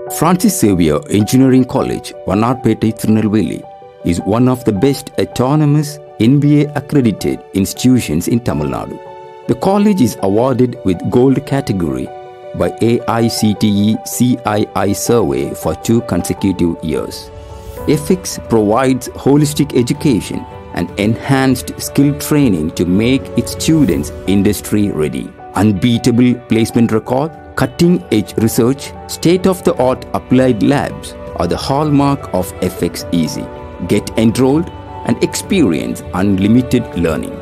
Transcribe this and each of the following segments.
Francis Xavier Engineering College, Vannarpete, Tirunelveli, is one of the best autonomous NBA accredited institutions in Tamil Nadu. The college is awarded with gold category by AICTE CII survey for two consecutive years. FX provides holistic education and enhanced skill training to make its students industry ready. Unbeatable placement record, cutting edge research, state of the art applied labs are the hallmark of FX Easy. Get enrolled and experience unlimited learning.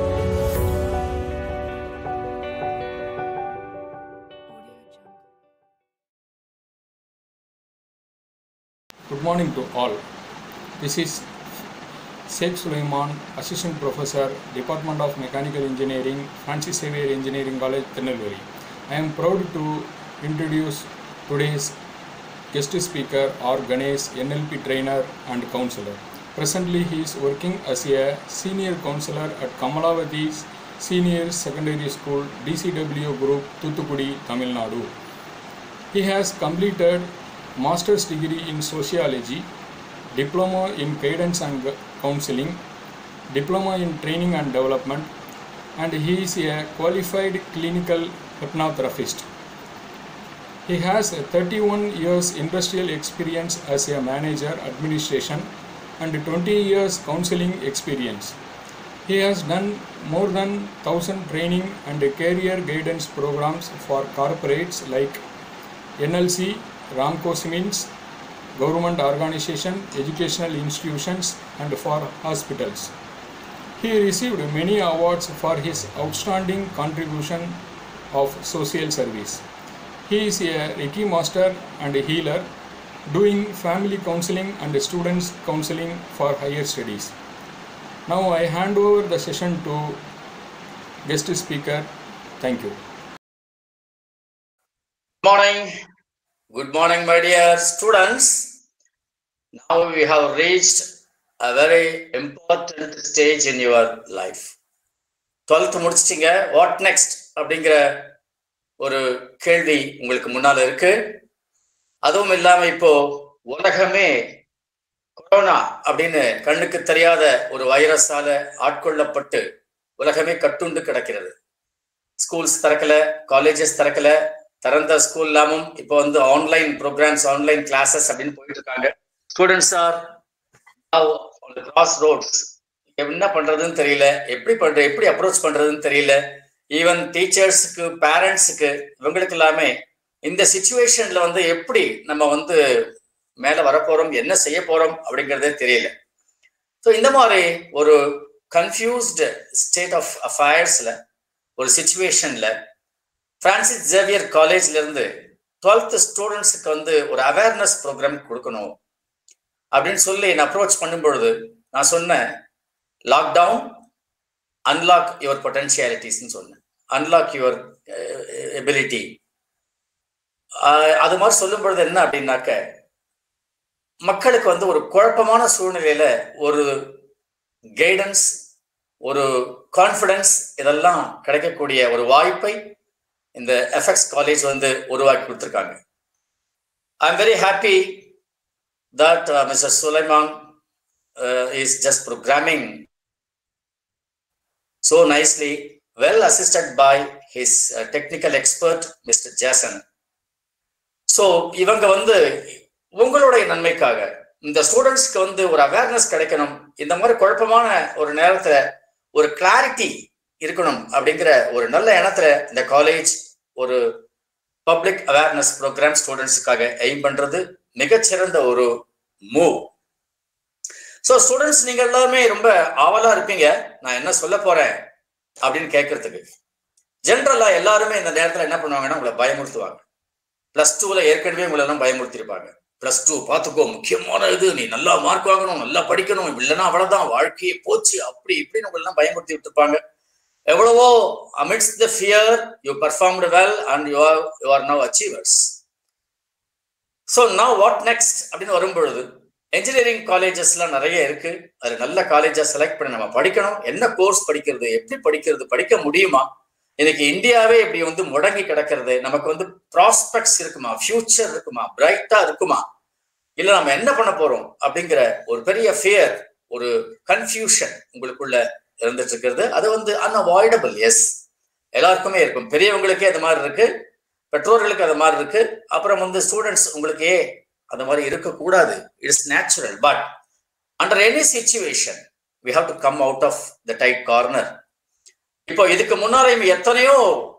Good morning to all. This is Sheikh Sulaiman, Assistant Professor, Department of Mechanical Engineering, Francis Xavier Engineering College, Tirunelveli. I am proud to introduce today's guest speaker R. Ganesh, NLP trainer and counselor. Presently, he is working as a senior counselor at Kamalavati's Senior Secondary School, DCW Group, Thuthukudi, Tamil Nadu. He has completed master's degree in sociology, diploma in guidance and gu- counseling, diploma in training and development, and he is a qualified clinical hypnotherapist. He has a 31 years industrial experience as a manager administration and 20 years counseling experience. He has done more than 1000 training and career guidance programs for corporates like NLC, Ramco Siemens, government organization, educational institutions, and for hospitals. He received many awards for his outstanding contribution of social service. He is a Reiki master and a healer, doing family counseling and students counseling for higher studies. Now I hand over the session to guest speaker. Thank you. morning good morning my dear students now we have reached a very important stage in your life 12th முடிச்சிட்டீங்க what next அப்படிங்கிற ஒரு கேள்வி உங்களுக்கு முன்னால இருக்கு அதுவும் இல்லாம இப்போ உலகமே கொரோனா அப்படின்னு கண்ணுக்கு தெரியாத ஒரு வைரஸால ஆட்கொள்ளப்பட்டு உலகமே கட்டுண்டு கிடக்கிறது ஸ்கூல்ஸ் திறக்கல காலேஜஸ் திறக்கல திறந்த ஸ்கூல் இல்லாமல் இப்போ வந்து ஆன்லைன் ப்ரோக்ராம்ஸ் ஆன்லைன் கிளாஸஸ் அப்படின்னு போயிட்டு இருக்காங்க ஸ்டூடெண்ட்ஸ் ஆர் கிராஸ் ரோட்ஸ் என்ன பண்றதுன்னு தெரியல எப்படி பண்ற எப்படி அப்ரோச் பண்றதுன்னு தெரியல ஈவன் டீச்சர்ஸுக்கு பேரண்ட்ஸுக்கு இவங்களுக்கு எல்லாமே இந்த சுச்சுவேஷன்ல வந்து எப்படி நம்ம வந்து மேல வரப்போறோம் என்ன செய்ய போறோம் அப்படிங்கிறதே தெரியல ஸோ இந்த மாதிரி ஒரு கன்ஃபியூஸ்டு ஸ்டேட் ஆஃப் அஃபயர்ஸ்ல ஒரு சுச்சுவேஷன்ல பிரான்சிஸ் ஜேவியர் காலேஜ்ல இருந்து டுவெல்த் ஸ்டூடெண்ட்ஸுக்கு வந்து ஒரு அவேர்னஸ் ப்ரோக்ராம் கொடுக்கணும் அப்படின்னு சொல்லி நான் அப்ரோச் பண்ணும்பொழுது நான் சொன்னேன் லாக்டவுன் அன்லாக் யுவர் பொட்டன்ஷியாலிட்டிஸ்ன்னு சொன்னேன் அன்லாக் யுவர் எபிலிட்டி அது மாதிரி சொல்லும் பொழுது என்ன அப்படின்னாக்க மக்களுக்கு வந்து ஒரு குழப்பமான சூழ்நிலையில ஒரு கைடன்ஸ் ஒரு கான்ஃபிடன்ஸ் இதெல்லாம் கிடைக்கக்கூடிய ஒரு வாய்ப்பை இந்த எஃப்எக்ஸ் காலேஜ் வந்து உருவாக்கி கொடுத்துருக்காங்க I am very happy that mister Sulaiman is just programming so nicely, well assisted by his uh, technical expert, Mr. Jason. So இவங்க வந்து உங்களுடைய நன்மைக்காக இந்த ஸ்டூடெண்ட்ஸ்க்கு வந்து ஒரு அவேர்னஸ் கிடைக்கணும் இந்த மாதிரி குழப்பமான ஒரு நேரத்துல ஒரு கிளாரிட்டி இருக்கணும் அப்படிங்கிற ஒரு நல்ல எண்ணத்துல இந்த காலேஜ் ஒரு பப்ளிக் அவேர்னஸ் ப்ரோக்ராம் ஸ்டூடெண்ட்ஸுக்காக எய்ம் பண்றது மிகச்சிறந்த ஒரு மூவ் ஸோ ஸ்டூடெண்ட்ஸ் நீங்க எல்லாருமே ரொம்ப ஆவலா இருப்பீங்க நான் என்ன சொல்ல போறேன் அப்படின்னு கேட்கறதுக்கு ஜென்ரலா எல்லாருமே இந்த நேரத்துல என்ன பண்ணுவாங்கன்னா உங்களை பயமுறுத்துவாங்க பிளஸ் டூல ஏற்கனவே உங்களை எல்லாம் பயமுறுத்திருப்பாங்க பிளஸ் டூ பார்த்துக்கோ முக்கியமான இது நீ நல்லா மார்க் வாங்கணும் நல்லா படிக்கணும் இல்லைன்னா அவ்வளவுதான் வாழ்க்கையே போச்சு அப்படி இப்படின்னு உங்களை எல்லாம் பயமுறுத்தி விட்டுருப்பாங்க எவ்வளவோ amidst the fear you performed well and you are you are now achievers so now what next அப்படின்னு வரும்பொழுது என்ஜினியரிங் காலேஜஸ்லாம் நிறைய இருக்கு அது நல்ல காலேஜா செலக்ட் பண்ணி நம்ம படிக்கணும் என்ன கோர்ஸ் படிக்கிறது எப்படி படிக்கிறது படிக்க முடியுமா இன்னைக்கு இந்தியாவே இப்படி வந்து முடங்கி கிடக்கிறது நமக்கு வந்து ப்ராஸ்பெக்ட்ஸ் இருக்குமா ஃபியூச்சர் இருக்குமா பிரைட்டா இருக்குமா இல்ல நம்ம என்ன பண்ண போறோம் அப்படிங்கிற ஒரு பெரிய ஃபியர் ஒரு கன்ஃபியூஷன் உங்களுக்குள்ள இருந்துட்டு இருக்கிறது அது வந்து அன்அவாய்டபிள் எஸ் எல்லாருக்குமே இருக்கும் பெரியவங்களுக்கே அது மாதிரி இருக்கு பெற்றோர்களுக்கு அது மாதிரி இருக்கு அப்புறம் வந்து ஸ்டூடெண்ட்ஸ் உங்களுக்கே அந்த மாதிரி இருக்கக்கூடாது it's natural but under any situation we have to come out of the tight corner இப்போ இதுக்கு முன்னாலேயும் எத்தனையோ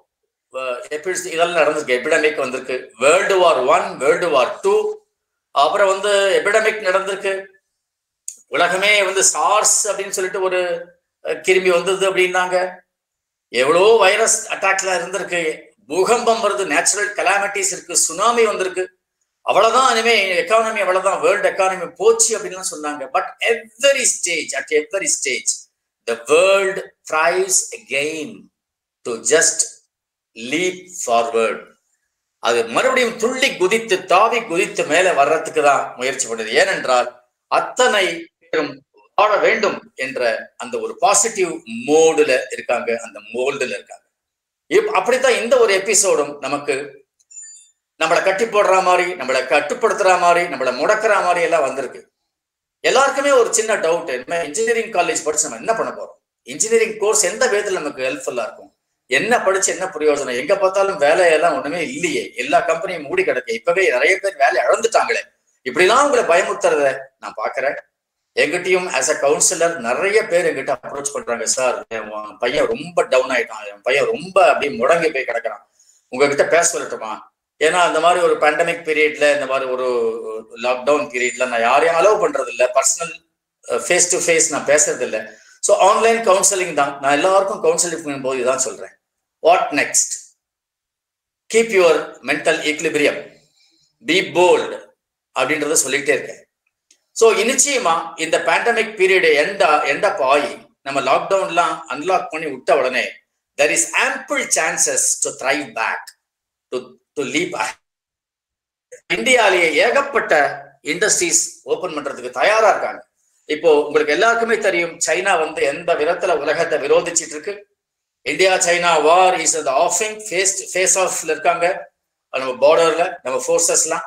இதெல்லாம் நடந்திருக்கு எபிடமிக் வந்திருக்கு world war one world war two அப்புறம் வந்து எபிடமிக் நடந்திருக்கு உலகமே வந்து சார்ஸ் அப்படின்னு சொல்லிட்டு ஒரு கிருமி வந்தது அப்படின்னாங்க எவ்வளோ வைரஸ் அட்டாக்ல இருந்திருக்கு பூகம்பம் வருது நேச்சுரல் கலாமிட்டிஸ் இருக்கு சுனாமி வந்திருக்கு அவ்வளவுதான் இனிமே எக்கானமி அவ்வளவுதான் வேர்ல்டு எக்கானமி போச்சு அப்படின்னு சொன்னாங்க but every stage at every stage the world tries again to just leap forward அது மறுபடியும் துள்ளி குதித்து தாவி குதித்து மேலே வர்றதுக்கு தான் முயற்சி பண்ணுது ஏனென்றால் அத்தனை பேரும் வாழ வேண்டும் என்ற அந்த ஒரு பாசிட்டிவ் மோடுல இருக்காங்க அந்த மோல்டுல இருக்காங்க அப்படித்தான் இந்த ஒரு எபிசோடும் நமக்கு நம்மளை கட்டி போடுற மாதிரி நம்மளை கட்டுப்படுத்துற மாதிரி நம்மளை முடக்கிற மாதிரி எல்லாம் வந்திருக்கு எல்லாருக்குமே ஒரு சின்ன டவுட் என்ன இன்ஜினியரிங் காலேஜ் படிச்சு நம்ம என்ன பண்ண போறோம் இன்ஜினியரிங் கோர்ஸ் எந்த விதத்துல நமக்கு ஹெல்ப்ஃபுல்லா இருக்கும் என்ன படிச்சு என்ன பிரயோஜனம் எங்க பார்த்தாலும் வேலையெல்லாம் ஒண்ணுமே இல்லையே எல்லா கம்பெனியும் மூடி கிடக்கு இப்பவே நிறைய பேர் வேலை இழந்துட்டாங்களே இப்படிலாம் உங்களை பயமுறுத்துறத நான் பாக்குறேன் எங்கிட்டயும் ஆஸ் அ கவுன்சிலர் நிறைய பேர் எங்கிட்ட அப்ரோச் பண்றாங்க சார் என் பையன் ரொம்ப டவுன் ஆயிட்டான் என் பையன் ரொம்ப அப்படியே முடங்கி போய் கிடக்குறான் உங்ககிட்ட பேச சொல்லட்டுமா ஏன்னா அந்த மாதிரி ஒரு பேண்டமிக் பீரியட்ல இந்த மாதிரி ஒரு லாக்டவுன் பீரியட்ல நான் யாரையும் அலோவ் பண்றது இல்லை பர்சனல் ஃபேஸ் டு ஃபேஸ் நான் பேசுறது இல்லை ஸோ ஆன்லைன் கவுன்சிலிங் தான் நான் எல்லாருக்கும் கவுன்சிலிங் பண்ணும்போது இதான் சொல்றேன் what next keep your mental equilibrium be bold அப்படின்றத சொல்லிட்டே இருக்கேன் ஸோ நிச்சயமா இந்த பேண்டமிக் பீரியட் எண்டா எண்டப் ஆகி நம்ம லாக்டவுன்லாம் அன்லாக் பண்ணி விட்ட உடனே there is ample chances to thrive back to to leap இந்தியாலேயே ஏகப்பட்ட இண்டஸ்ட்ரீஸ் ஓபன் பண்றதுக்கு தயாரா இருக்காங்க இப்போ உங்களுக்கு எல்லாருக்குமே தெரியும் சைனா வந்து எந்த விதத்துல உலகத்தை விரோதிச்சிட்டு இருக்கு இந்தியா சைனா வார் இஸ் அந்த ஆஃபிங் ஃபேஸ் ஃபேஸ் ஆஃப்ல இருக்காங்க நம்ம பார்டர்ல நம்ம ஃபோர்ஸஸ்லாம்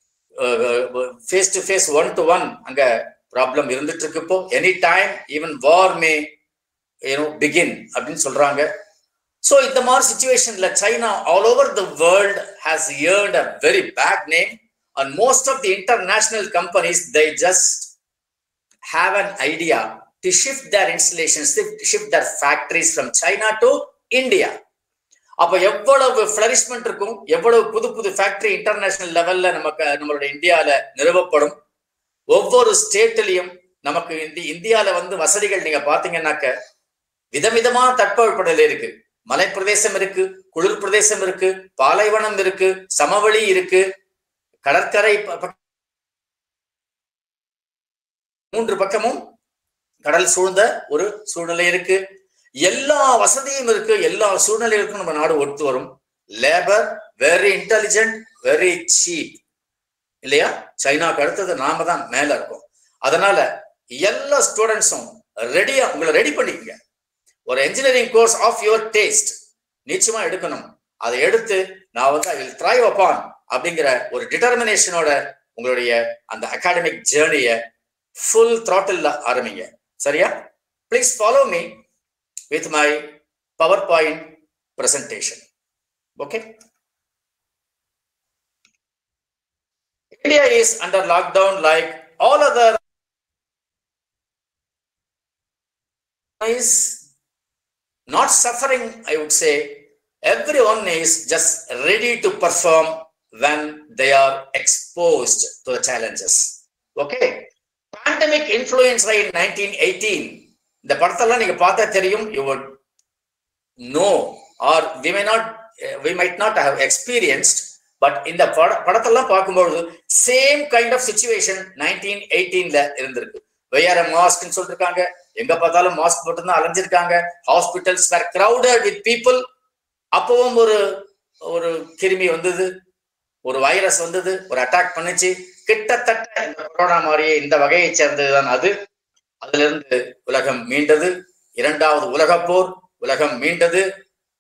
face to face one to one அங்க ப்ராப்ளம் இருந்துட்டு இருக்கு இப்போ any time even war may you know begin அப்படின்னு சொல்றாங்க ஸோ இந்த மாதிரி சுச்சுவேஷன்ல China all over the world has earned a very bad name and most of the international companies they just have an idea to shift their installation shift their factories from China to India அப்ப எவ்வளவு பிளரிஷ்மெண்ட் இருக்கும் எவ்வளவு புது புது factory international லெவல்ல நமக்கு நம்மளோட இந்தியால நிறுவப்படும் ஒவ்வொரு ஸ்டேட்லயும் நமக்கு இந்தியால வந்து வசதிகள் நீங்க பாத்தீங்கன்னாக்க விதவிதமான தட்பவெப்பநிலை இருக்கு மலை பிரதேசம் இருக்கு குளிர் பிரதேசம் இருக்கு பாலைவனம் இருக்கு சமவெளி இருக்கு கடற்கரை மூன்று பக்கமும் கடல் சூழ்ந்த ஒரு சூழ்நிலை இருக்கு எல்லா வசதியும் இருக்கு எல்லா சூழ்நிலைகளுக்கும் நம்ம நாடு ஒத்து வரும் labour very intelligent very cheap இல்லையா சைனாக்கு அடுத்தது நாம தான் மேல இருக்கோம் அதனால எல்லா ஸ்டூடெண்ட்ஸும் ரெடியா உங்களை ரெடி பண்ணிக்கங்க ஒரு engineering course of your taste நிச்சயமா எடுக்கணும் அதை எடுத்து நான் வந்து ஐ வில் த்ரைவ் அப்பான் அப்படிங்கிற ஒரு டிட்டர்மினேஷனோட உங்களுடைய அந்த அகாடமிக் ஜேர்னிய ஃபுல் த்ராட்டில் ஆரம்பிங்க சரியா please follow me with my PowerPoint presentation okay India is under lockdown like all other is not suffering, I would say. Everyone is just ready to perform when they are exposed to the challenges. Okay. Pandemic influence in 1918. இந்த படத்தெல்லாம் நீங்க பார்த்தா தெரியும் you would know or we may not uh, we might not have experienced but இந்த பட படத்தெல்லாம் பார்க்கும்பொழுது same kind of situation nineteen எயிட்டீன்ல இருந்திருக்கு வெய்யார மாஸ்க்னு சொல்லிருக்காங்க எங்க பார்த்தாலும் மாஸ்க் போட்டு தான் அலைஞ்சிருக்காங்க hospitals were crowded with people அப்பவும் ஒரு ஒரு கிருமி வந்தது ஒரு வைரஸ் வந்தது ஒரு அட்டாக் பண்ணுச்சு கிட்டத்தட்ட இந்த கொரோனா மாதிரியே இந்த வகையை சேர்ந்ததுதான் அது அதுல இருந்து உலகம் மீண்டது இரண்டாவது உலக போர் உலகம் மீண்டது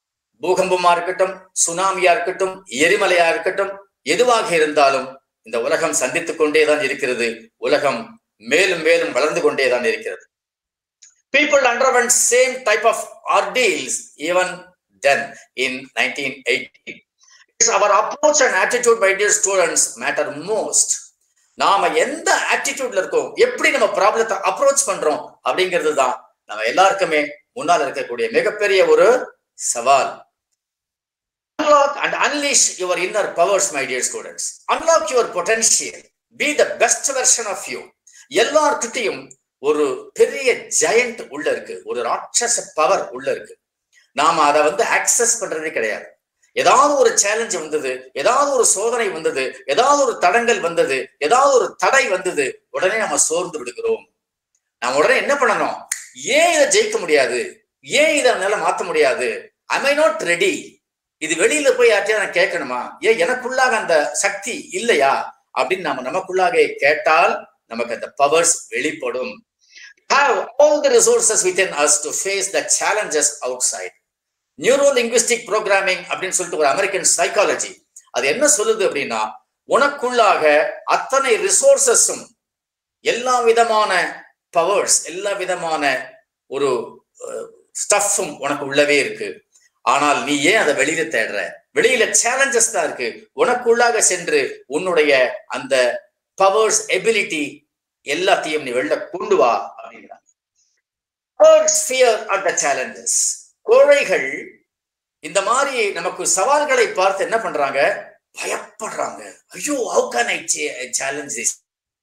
பூகம்பமா இருக்கட்டும் சுனாமியா இருக்கட்டும் எரிமலையா இருக்கட்டும் எதுவாக இருந்தாலும் இந்த உலகம் சந்தித்துக் கொண்டேதான் இருக்கிறது உலகம் மேலும் மேலும் வளர்ந்து கொண்டேதான் இருக்கிறது people underwent same type of ordeals even then in 1980 It's our approach and attitude my dear students matter most நாம எந்த ஆட்டிடியூட்ல இருக்கோம் எப்படி நம்ம ப்ராப்ளத்தை அப்ரோச் பண்றோம் அப்படிங்கிறது தான் நம்ம எல்லாருக்குமே முன்னால் இருக்கக்கூடிய மிகப்பெரிய ஒரு சவால் unlock and unleash your inner powers my dear students unlock your potential be the best version of you எல்லார்கிட்டையும் ஒரு பெரிய ஜெயண்ட் உள்ள இருக்கு ஒரு ராட்சச பவர் உள்ள இருக்கு நாம அதை வந்து ஆக்சஸ் பண்றதே கிடையாது ஏதாவது ஒரு சேலஞ்ச் வந்தது ஏதாவது ஒரு சோதனை வந்தது ஏதாவது ஒரு தடங்கள் வந்தது ஏதாவது ஒரு தடை வந்தது உடனே நம்ம சோர்ந்து விடுகிறோம் நம்ம உடனே என்ன பண்ணணும் ஏன் இதை ஜெயிக்க முடியாது ஏன் இதை என்னால மாத்த முடியாது ஐ நாட் ரெடி இது வெளியில போய் யார்ட்டையா நான் கேட்கணுமா ஏன் எனக்குள்ளாக அந்த சக்தி இல்லையா அப்படின்னு நாம நமக்குள்ளாக கேட்டால் நமக்கு அந்த பவர்ஸ் வெளிப்படும் have all the resources within us to face the challenges outside neuro linguistic programming அப்படின்னு சொல்லிட்டு ஒரு அமெரிக்கன் சைக்காலஜி அது என்ன சொல்லுது அப்படின்னா உனக்குள்ளாக அத்தனை ரிசோர்சஸும் எல்லா விதமான பவர்ஸ் எல்லா விதமான ஒரு ஸ்டஃப்பும் உனக்கு உள்ளவே இருக்கு ஆனால் நீ ஏன் அதை வெளியில தேடுற வெளியில சேலஞ்சஸ் தான் இருக்கு உனக்குள்ளாக சென்று உன்னுடைய அந்த பவர்ஸ் எபிலிட்டி எல்லாத்தையும் நீ வெளில கொண்டு வா அப்படிங்கிறாங்க கோழைகள் இந்த மாதிரி நமக்கு சவால்களை பார்த்து என்ன பண்றாங்க பயப்படுறாங்க ஐயோ how can I challenge this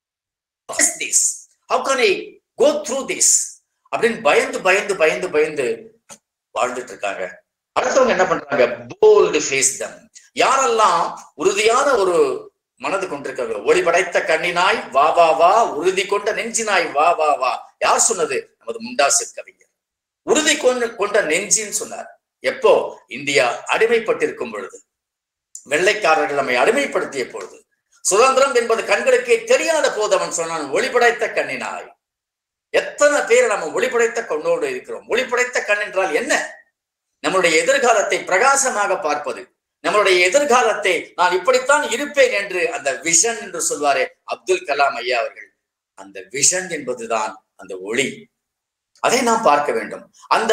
this how can I go through this அப்படின்னு பயந்து பயந்து பயந்து பயந்து வாழ்ந்துட்டு இருக்காங்க அடுத்தவங்க என்ன பண்றாங்க போல்டு ஃபேஸ் தம் யாரெல்லாம் உறுதியான ஒரு மனது கொண்டிருக்காங்க ஒளி படைத்த கண்ணினாய் வா வா வா உறுதி கொண்ட நெஞ்சினாய் வா வா வா யார் சொன்னது நமது முண்டாசு கவிஞர் உறுதி கொண்டு கொண்ட நெஞ்சின்னு சொன்னார் எப்போ இந்தியா அடிமைப்பட்டிருக்கும் பொழுது வெள்ளைக்காரர்கள் நம்மை அடிமைப்படுத்திய பொழுது சுதந்திரம் என்பது கண்களுக்கே தெரியாத போது அவன் சொன்னான் ஒளிபடைத்த கண்ணினாய் எத்தனை பேர் நம்ம ஒளிபடைத்த கண்ணோடு இருக்கிறோம் ஒளிபடைத்த கண் என்றால் என்ன நம்மளுடைய எதிர்காலத்தை பிரகாசமாக பார்ப்பது நம்மளுடைய எதிர்காலத்தை நான் இப்படித்தான் இருப்பேன் என்று அந்த விஷன் என்று சொல்வாரே அப்துல் கலாம் ஐயா அவர்கள் அந்த விஷன் என்பதுதான் அந்த ஒளி அதை நாம் பார்க்க வேண்டும் அந்த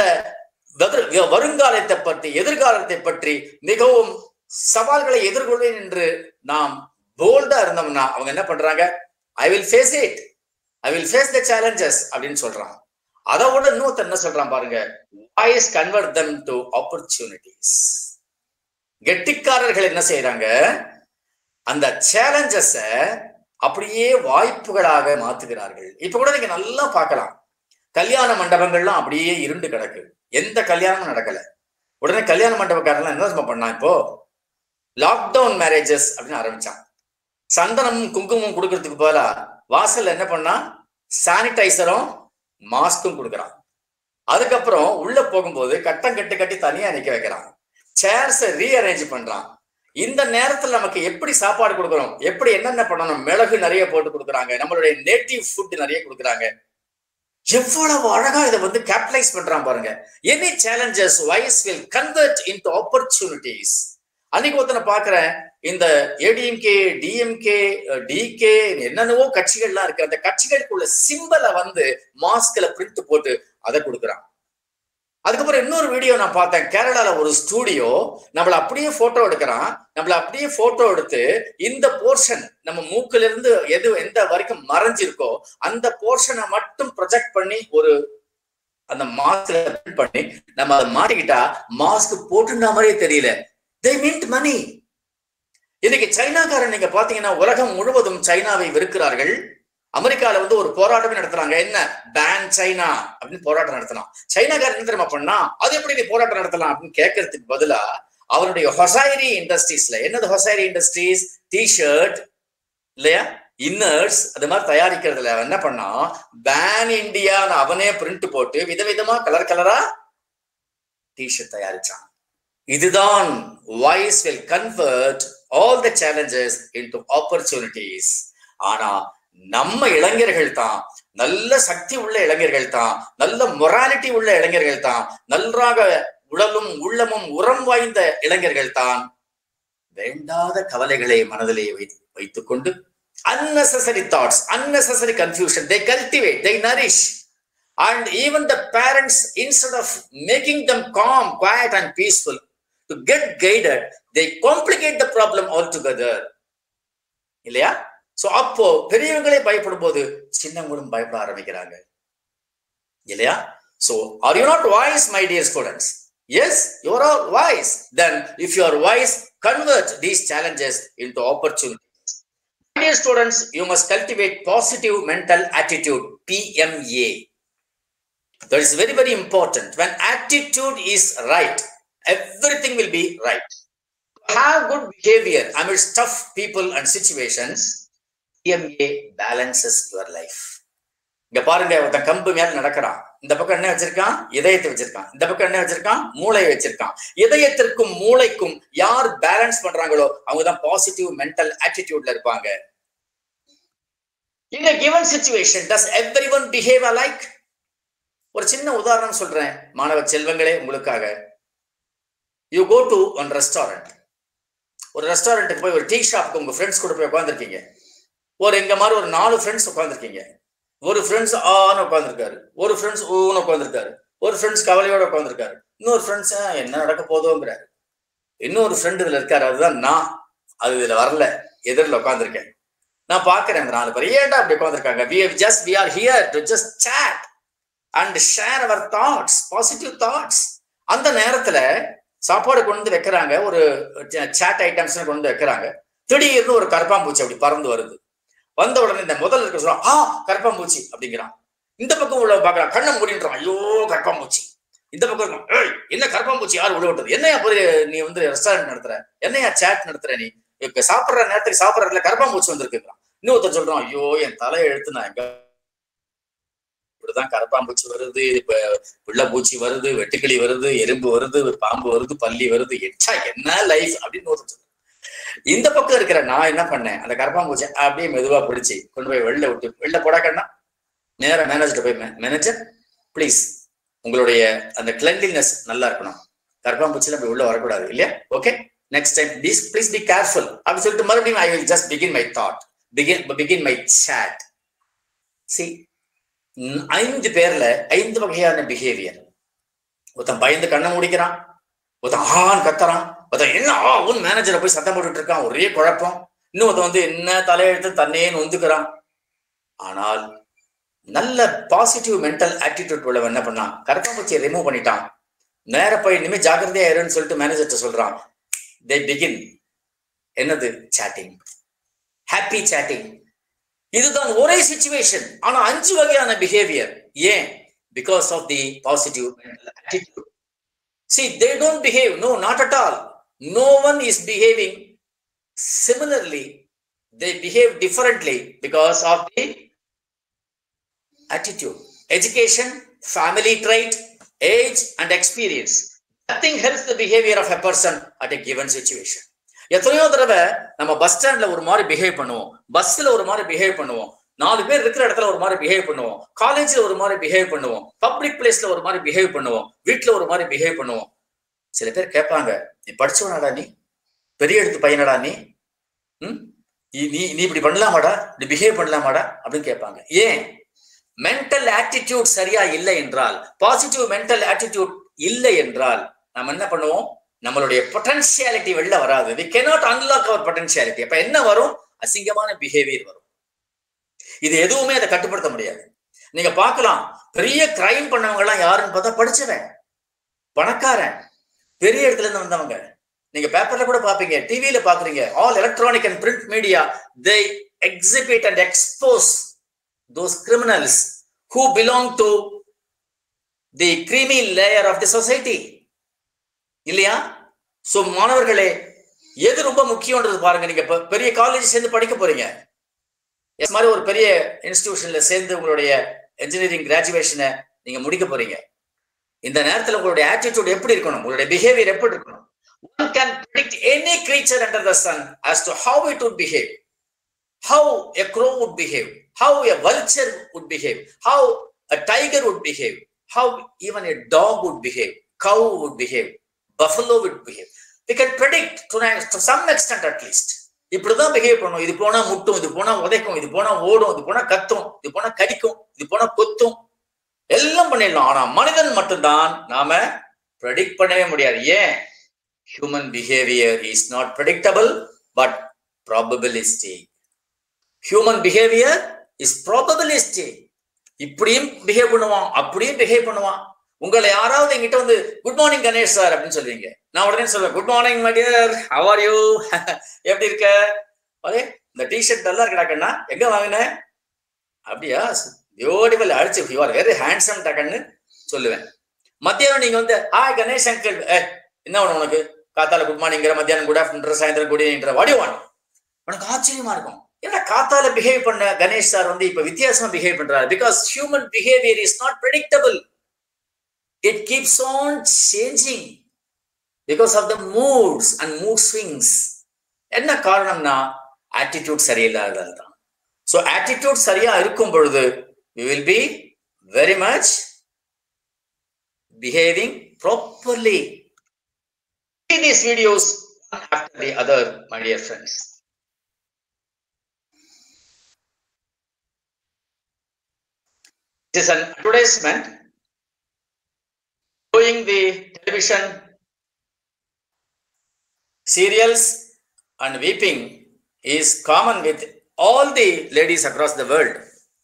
வருங்காலத்தை பற்றி எதிர்காலத்தை பற்றி மிகவும் சவால்களை எதிர்கொள்வேன் என்று நாம் போல்டா இருந்தோம்னா அவங்க என்ன பண்றாங்க I will face it I will face the challenges அப்படின்னு சொல்றான் அதை விட இன்னொருத்தர் என்ன சொல்றான் பாருங்க wise convert them to opportunities கெட்டிக்காரர்கள் என்ன செய்யறாங்க அந்த சேலஞ்சஸ அப்படியே வாய்ப்புகளாக மாத்துகிறார்கள் இப்ப கூட நீங்க நல்லா பார்க்கலாம் கல்யாண மண்டபங்கள்லாம் அப்படியே இருண்டு கிடக்கு எந்த கல்யாணமும் நடக்கல உடனே கல்யாண மண்டபக்காரன் என்ன பண்ணான் இப்போ லாக்டவுன் மேரேஜஸ் அப்படின்னு ஆரம்பிச்சான் சந்தனமும் குங்குமம் கொடுக்கறதுக்கு போல வாசல்ல என்ன பண்ணா சானிடைசரும் மாஸ்க்கும் கொடுக்குறான் அதுக்கப்புறம் உள்ள போகும்போது கட்டம் கட்டு கட்டி தனியா நிக்க வைக்கிறான் சேர்ஸை ரீஅரேஞ்ச் பண்றான் இந்த நேரத்துல நமக்கு எப்படி சாப்பாடு கொடுக்குறோம் எப்படி என்னென்ன பண்ணணும் மிளகு நிறைய போட்டு கொடுக்குறாங்க நம்மளுடைய நேட்டிவ் ஃபுட் நிறைய கொடுக்குறாங்க எவ்வளவு அழகா இதை வந்து கேபிட்டலைஸ் பண்றான் பாருங்க any challenges wise will convert into opportunities அன்னைக்கு ஒருத்தனை பாக்குறேன் இந்த ஏடிஎம்கே டிஎம்கே டிகே என்னென்னவோ கட்சிகள்லாம் இருக்கு அந்த கட்சிகளுக்குள்ள சிம்பலை வந்து மாஸ்க்ல பிரிண்ட் போட்டு அதை கொடுக்குறான் அதுக்கப்புறம் இன்னொரு வீடியோ நான் பார்த்தேன் கேரளால ஒரு ஸ்டூடியோ நம்மள அப்படியே போட்டோ எடுக்கிறான் நம்மள அப்படியே போட்டோ எடுத்து இந்த போர்ஷன் நம்ம மூக்குல இருந்து எது எந்த வரைக்கும் மறைஞ்சிருக்கோ அந்த போர்ஷனை மட்டும் ப்ரொஜெக்ட் பண்ணி ஒரு அந்த மாஸ்க்ல பண்ணி நம்ம அதை மாட்டிக்கிட்டா மாஸ்க் போட்டுருந்த மாதிரியே தெரியல தே மீன்ட் மணி இன்னைக்கு சைனாக்காரன் நீங்க பாத்தீங்கன்னா உலகம் முழுவதும் சைனாவை வெறுக்கிறார்கள் அமெரிக்கால வந்து ஒரு போராட்டமே நடத்துறாங்க என்ன பேன் சைனா அப்படின்னு போராட்டம் நடத்தலாம் சைனாக்காரன் என்ன தெரியுமா பண்ணா அது எப்படி நீ போராட்டம் நடத்தலாம் அப்படின்னு கேட்கறதுக்கு பதிலா அவருடைய ஹொசைரி இண்டஸ்ட்ரீஸ்ல என்னது ஹொசைரி இண்டஸ்ட்ரீஸ் டிஷர்ட் இல்லையா இன்னர்ஸ் அது மாதிரி தயாரிக்கிறதுல அவன் என்ன பண்ணா பேன் இந்தியான்னு அவனே பிரிண்ட் போட்டு விதவிதமா கலர் கலரா டிஷர்ட் தயாரிச்சான் இதுதான் wise will convert all the challenges into opportunities ஆனா நம்ம இளைஞர்கள் தான் நல்ல சக்தி உள்ள இளைஞர்கள் தான் நல்ல மொராலிட்டி உள்ள இளைஞர்கள் தான் நன்றாக உடலும் உள்ளமும் உரம் வாய்ந்த இளைஞர்கள் தான் வேண்டாத கவலைகளை மனதிலே வை வைத்துக் கொண்டு unnecessary thoughts unnecessary confusion they cultivate they nourish and even the parents instead of making them calm quiet and peaceful to get guided they complicate the problem altogether இல்லையா சோ அப்போ பெரியவங்களே பயப்படும் போது சின்னவங்களும் பயப்பட ஆரம்பிக்கிறாங்க இல்லையா so are you not wise my dear students yes you are all wise then if you are wise convert these challenges into opportunity dear students, you must cultivate positive mental attitude, PMA. That is very, very important. When attitude is right, everything will be right. Have good behavior amidst tough people and situations, PMA balances your life. இங்க பாருங்க ஒருத்தன் கம்பு மேல நடக்கிறான் இந்த பக்கம் என்ன வச்சிருக்கான் இதயத்தை வச்சிருக்கான் இந்த பக்கம் என்ன வச்சிருக்கான் மூளையை வச்சிருக்கான் இதயத்திற்கும் மூளைக்கும் யார் பேலன்ஸ் பண்றாங்களோ அவங்க தான் பாசிட்டிவ் மென்டல் ஆட்டிடியூட்ல இருப்பாங்க in a given situation does everyone behave alike ஒரு சின்ன உதாரணம் சொல்றேன் மாணவ செல்வங்களே உங்களுக்காக you go to one restaurant ஒரு ரெஸ்டாரண்ட்டுக்கு போய் ஒரு டீ ஷாப்க்கு உங்க ஃப்ரெண்ட்ஸ் கூட போய் உட்காந்துருக்கீங்க ஒரு எங்க மாதிரி ஒரு நாலு ஃப்ரெண்ட்ஸ் உட்காந்துருக்கீங்க ஒரு ஃப்ரெண்ட்ஸ் ஆன்னு உட்காந்துருக்காரு ஒரு ஃப்ரெண்ட்ஸ் ஊன்னு உட்காந்துருக்காரு ஒரு ஃப்ரெண்ட்ஸ் கவலையோட உட்காந்துருக்காரு இன்னொரு ஃப்ரெண்ட்ஸ் என்ன நடக்க போதோங்கிறாரு இன்னொரு ஃப்ரெண்ட் இதுல இருக்காரு அதுதான் நான் அது இதுல வரல எதிரில் உட்காந்துருக்கேன் நான் பாக்குறேன் அந்த நாலு பேர் ஏன்டா அப்படி உட்காந்துருக்காங்க we just we are here to just chat and share our thoughts positive thoughts அந்த நேரத்துல சாப்பாடு கொண்டு வந்து வைக்கிறாங்க ஒரு சேட் ஐட்டம்ஸ் கொண்டு வந்து வைக்கிறாங்க திடீர்னு ஒரு கரப்பாம்பூச்சி அப்படி பறந்து வருது வந்த உடனே இந்த முதல்ல இருக்க சொல்றான் ஆ கரப்பாம்பூச்சி அப்படிங்கிறான் இந்த பக்கம் உள்ள பாக்குறான் கண்ணை மூடின்றான் ஐயோ கரப்பாம்பூச்சி இந்த பக்கம் இருக்கும் ஏய் என்ன கரப்பாம்பூச்சி யார் உள்ள விட்டது என்னையா போய் நீ வந்து ரெஸ்டாரண்ட் நடத்துற என்னையா சேட் நடத்துற நீ இப்ப சாப்பிடுற நேரத்துக்கு சாப்பிடுற இடத்துல கரப்பாம்பூச்சி வந்திருக்குறான் இன்னொருத்தர் சொல்றான் ஐயோ என் தலையை எழுத்து நான் எங்க இப்படிதான் கரப்பாம்பூச்சி வருது இப்ப பிள்ளைப்பூச்சி வருது வெட்டுக்கிளி வருது எறும்பு வருது பாம்பு வருது பள்ளி வருது எச்சா என்ன லைஃப் அப்படின்னு ஒருத்தர் சொல்றான் இந்த பக்கம் இருக்கிற நான் என்ன பண்ணேன் அந்த கரப்பாம்பூச்சி அப்படியே மெதுவா பிடிச்சி கொண்டு போய் வெளில விட்டு வெளில போடா கண்ணா நேர மேனேஜர் போய் மேனேஜர் ப்ளீஸ் உங்களுடைய அந்த கிளென்லினஸ் நல்லா இருக்கணும் கரப்பாம்பூச்சியில போய் உள்ள வரக்கூடாது இல்லையா okay next time please please be careful அப்படி சொல்லிட்டு மறுபடியும் I will just begin my thought begin begin my chat see ஐந்து பேர்ல ஐந்து வகையான பிஹேவியர் ஒருத்தன் பயந்து கண்ணை முடிக்கிறான் ஒருத்தன் ஆன் கத்துறான் ஒருத்தன் என்ன ஆ உன் மேனேஜரை போய் சத்தம் போட்டுட்டு இருக்கான் ஒரே குழப்பம் இன்னொருத்தன் வந்து என்ன தலையெழுத்து தன்னையே நொந்துக்கிறான் ஆனால் நல்ல பாசிட்டிவ் மென்டல் ஆட்டிடியூட் உள்ளவன் என்ன பண்ணான் கரப்பாம்பூச்சியை ரிமூவ் பண்ணிட்டான் நேர போய் இனிமே ஜாக்கிரதையா இருன்னு சொல்லிட்டு மேனேஜர்கிட்ட சொல்றான் தே பிகின் என்னது சேட்டிங் ஹாப்பி சேட்டிங் இதுதான் ஒரே சுச்சுவேஷன் ஆனா அஞ்சு வகையான பிஹேவியர் ஏன் because of the positive attitude see they don't behave no not at all no one is behaving similarly they behave differently because of the attitude, education, family trait, age, and experience. Nothing helps the behavior of a person at a given situation. எத்தனையோ தடவை நம்ம bus ஸ்டாண்ட்ல ஒரு மாதிரி behave பண்ணுவோம் பஸ்ல ஒரு மாதிரி பிஹேவ் பண்ணுவோம் நாலு பேர் இருக்கிற இடத்துல ஒரு மாதிரி பிஹேவ் பண்ணுவோம் காலேஜ்ல ஒரு மாதிரி பிஹேவ் பண்ணுவோம் பப்ளிக் பிளேஸ்ல ஒரு மாதிரி பிஹேவ் பண்ணுவோம் வீட்டுல ஒரு மாதிரி பிஹேவ் பண்ணுவோம் சில பேர் கேட்பாங்க நீ படிச்சவனாடா நீ பெரிய எடுத்து பையனடா நீ ம் நீ நீ இப்படி பண்ணலாமாடா இப்படி பிஹேவ் பண்ணலாமாடா அப்படின்னு கேட்பாங்க ஏன் மென்டல் ஆட்டிடியூட் சரியா இல்லை என்றால் பாசிட்டிவ் மென்டல் ஆட்டிடியூட் இல்லை என்றால் நம்ம என்ன பண்ணுவோம் நம்மளுடைய பொட்டன்சியாலிட்டி வெளில வராது we cannot unlock our potentiality அப்ப என்ன வரும் அசிங்கமான பிஹேவியர் வரும் இது எதுவுமே அதை கட்டுப்படுத்த முடியாது நீங்க பார்க்கலாம் பெரிய கிரைம் பண்ணவங்க எல்லாம் யாருன்னு பார்த்தா படிச்சவன் பணக்காரன் பெரிய இடத்துல இருந்து வந்தவங்க நீங்க பேப்பர்ல கூட பாப்பீங்க டிவியில பாக்குறீங்க all electronic and print media they exhibit and expose those criminals who belong to the creamy layer of the society இல்லையா சோ மாணவர்களே எது ரொம்ப முக்கியம்ன்றது பாருங்க நீங்க பெரிய காலேஜ் சேர்ந்து படிக்க போறீங்க எஸ் மாதிரி ஒரு பெரிய இன்ஸ்டிடியூஷன்ல சேர்ந்து உங்களுடைய இன்ஜினியரிங் கிராஜுவேஷனை நீங்க முடிக்க போறீங்க இந்த நேரத்துல உங்களுடைய ஆட்டிடியூட் எப்படி இருக்கணும் உங்களுடைய பிஹேவியர் எப்படி இருக்கணும் one can predict any creature under the sun as to how it would behave how a crow would behave how a vulture would behave, how a tiger would behave, how even a dog would behave. cow would behave, buffalo would behave. We can predict to, an- to some extent at least. இப்படிதான் behave பண்ணும் இது போனா முட்டும் இது போனா உதைக்கும் இது போனா ஓடும் இது போனா கத்தும் இது போனா கடிக்கும் இது போனா கொத்தும் எல்லாம் பண்ணிடலாம் ஆனா மனிதன் மட்டும்தான் நாம ப்ரெடிக்ட் பண்ணவே முடியாது ஏன் human behaviour is not predictable but probabilistic human behaviour is probabilistic இப்படியும் பிஹேவ் பண்ணுவான் அப்படியும் பிஹேவ் பண்ணுவான் உங்களை யாராவது என்கிட்ட வந்து குட் மார்னிங் கணேஷ் சார் அப்படின்னு சொல்லுவீங்க நான் உடனே சொல்லுவேன் good morning my dear how are you எப்படி இருக்க அதே இந்த டிஷர்ட் நல்லா இருக்கடா கண்ணா எங்க வாங்கின அப்படியா பியூட்டிஃபுல் அடிச்சு யூ ஆர் வெரி ஹேண்ட்ஸம் டக்கன்னு சொல்லுவேன் மத்தியானம் நீங்க வந்து ஹாய் கணேஷ் அங்கிள் ஏ என்ன வேணும் உனக்கு காத்தால குட் மார்னிங்கிற மத்தியானம் குட் ஆஃப்டர்நூன் சாயந்தரம் குட் ஈவினிங் வாடி வான் உனக்கு ஆச்சரியமா இருக்கும் ஏன்னா காத்தால பிஹேவ் பண்ண கணேஷ் சார் வந்து இப்ப வித்தியாசமா பிஹேவ் பண்றாரு because human behaviour is not predictable it keeps on changing because of the moods and mood swings என்ன காரணம்னா ஆட்டிடியூட் சரியில்லாததால் தான் ஸோ ஆட்டிடியூட் சரியா இருக்கும் பொழுது we will be very much behaving properly these videos one after the other, my dear friends. It is an advertisement showing the television serials and weeping is common with all the ladies across the world.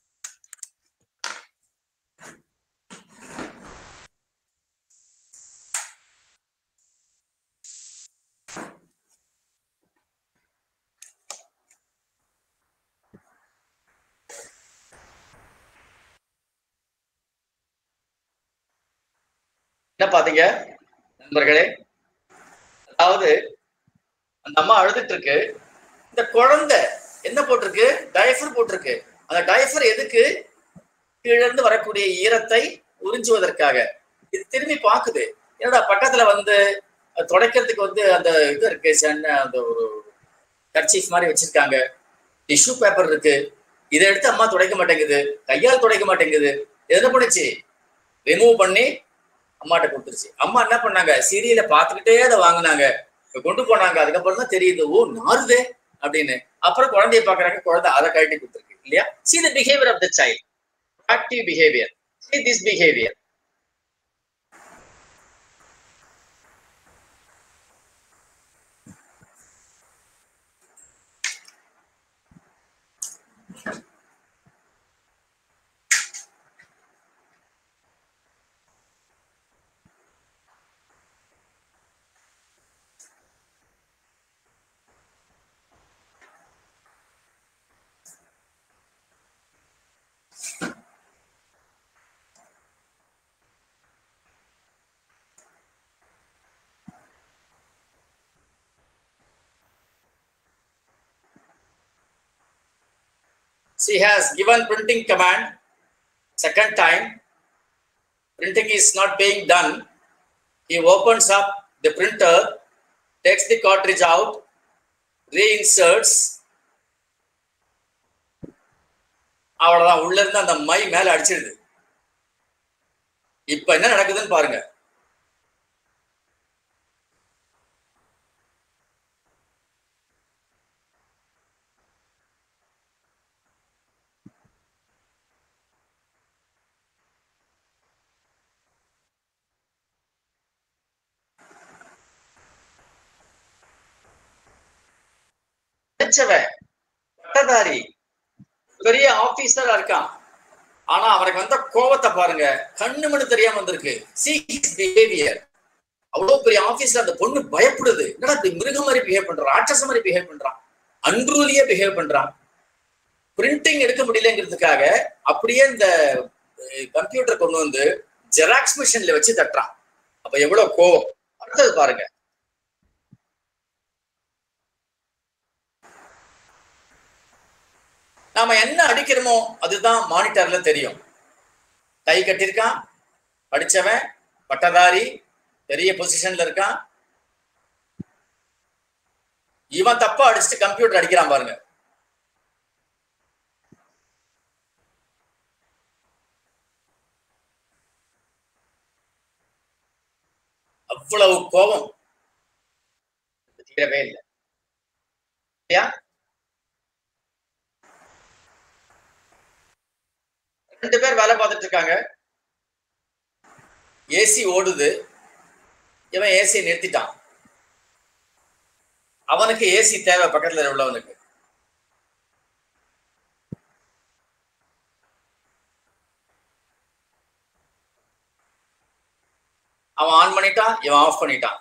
என்ன பாத்தீங்க நண்பர்களே அதாவது அந்த அம்மா அழுதுட்டு இருக்கு இந்த குழந்தை என்ன போட்டிருக்கு டைஃபர் போட்டிருக்கு அந்த டைஃபர் எதுக்கு கீழ இருந்து வரக்கூடிய ஈரத்தை உறிஞ்சுவதற்காக இது திரும்பி பாக்குது என்னடா பக்கத்துல வந்து அது துடைக்கிறதுக்கு வந்து அந்த இது இருக்கு சென்ன அந்த ஒரு கர்ச்சீஃப் மாதிரி வச்சிருக்காங்க டிஷ்யூ பேப்பர் இருக்கு இதை எடுத்து அம்மா துடைக்க மாட்டேங்குது கையால் துடைக்க மாட்டேங்குது இது என்ன பண்ணுச்சு ரிமூவ் பண்ணி அம்மாட்ட கொடுத்துருச்சு அம்மா என்ன பண்ணாங்க சீரியல பார்த்துக்கிட்டே அதை வாங்கினாங்க இப்ப கொண்டு போனாங்க அதுக்கப்புறம் தான் தெரியுது ஓ நாறுதே அப்படின்னு அப்புறம் குழந்தைய பாக்குறாங்க குழந்தை அதை கழட்டி கொடுத்துருக்கு இல்லையா see the behaviour of the child active behaviour see this behaviour she has given printing command second time printing is not being done he opens up the printer takes the cartridge out reinserts அவ்வளவுதான் உள்ள இருந்து அந்த my மேல அடிச்சிடுது இப்ப என்ன நடக்குதுன்னு பாருங்க படிச்சவன் பட்டதாரி பெரிய ஆபீசரா இருக்கான் ஆனா அவருக்கு வந்த கோபத்தை பாருங்க கண்ணு மணி தெரியாம வந்திருக்கு சி பிஹேவியர் அவ்வளவு பெரிய ஆபீஸ்ல அந்த பொண்ணு பயப்படுது என்னடா இப்படி மிருகம் மாதிரி பிஹேவ் பண்றான் ராட்சச மாதிரி பிஹேவ் பண்றான் அன்ரூலியே பிஹேவ் பண்றான் பிரிண்டிங் எடுக்க முடியலங்கிறதுக்காக அப்படியே இந்த கம்ப்யூட்டர் கொண்டு வந்து ஜெராக்ஸ் மிஷின்ல வச்சு தட்டுறான் அப்ப எவ்வளவு கோவம் அடுத்தது பாருங்க நாம என்ன அடிக்கிறோமோ அதுதான் மானிட்டர்ல தெரியும் கை கட்டியிருக்கான் படிச்சவன் பட்டதாரி பெரிய பொசிஷன்ல இருக்கான் இவன் தப்பா அடிச்சுட்டு கம்ப்யூட்டர் அடிக்கிறான் பாருங்க அவ்வளவு கோபம் தீரவே இல்லை இல்லையா ரெண்டு பேர் வேலை பார்த்துட்டு இருக்காங்க ஏசி ஓடுது இவன் ஏசியை நிறுத்திட்டான் அவனுக்கு ஏசி தேவை பக்கத்துல உள்ளவனுக்கு அவன் ஆன் பண்ணிட்டான் இவன் ஆஃப் பண்ணிட்டான்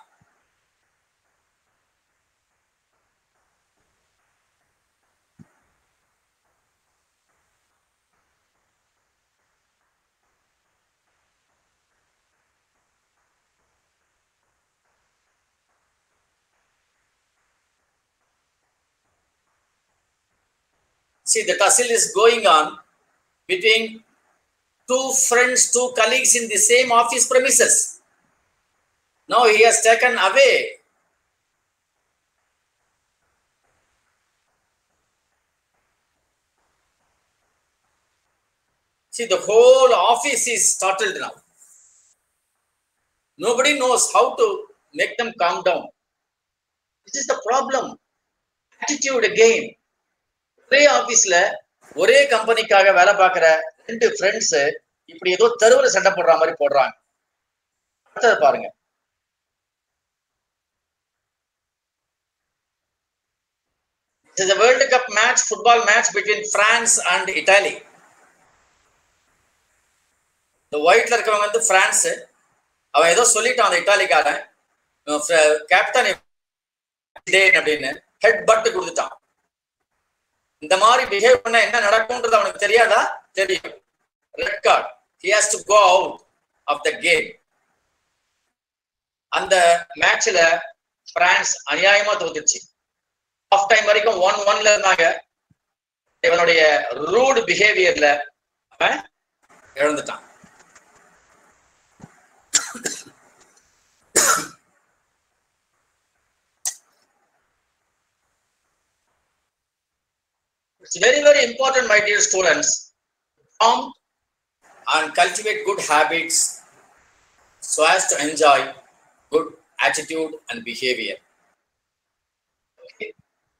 See, the tussle is going on between two friends, two colleagues in the same office premises. Now he has taken away See, the whole office is startled now. Nobody knows how to make them calm down. This is the problem. Attitude again. ஒரே ஆபீஸ்ல ஒரே கம்பெனிக்காக வேலை பார்க்கிற ரெண்டு friends இப்படி ஏதோ தெருவுல சண்டை போடுற மாதிரி போடுறாங்க அடுத்தது பாருங்க This is a World Cup match, football match between France and Italy. இந்த ஒயிட்ல இருக்கவங்க வந்து பிரான்ஸ் அவன் ஏதோ சொல்லிட்டான் அந்த இட்டாலிக்காரன் கேப்டன் அப்படின்னு ஹெட் பட் கொடுத்துட்டான் இந்த மாதிரி பிஹேவ் பண்ண என்ன நடக்கும்ன்றது அவனுக்கு தெரியாதா தெரியும் red card he has to go out of the game அந்த மேட்ச்ல பிரான்ஸ் அநியாயமா தோத்துச்சு ஆஃப் டைம் வரைக்கும் ஒன் ஒன்ல இருந்தாங்க இவனுடைய ரூட் பிஹேவியர்ல அவன் இழந்துட்டான் It's very, very important, my dear students, form and cultivate good habits so as to enjoy good attitude and behavior. Okay.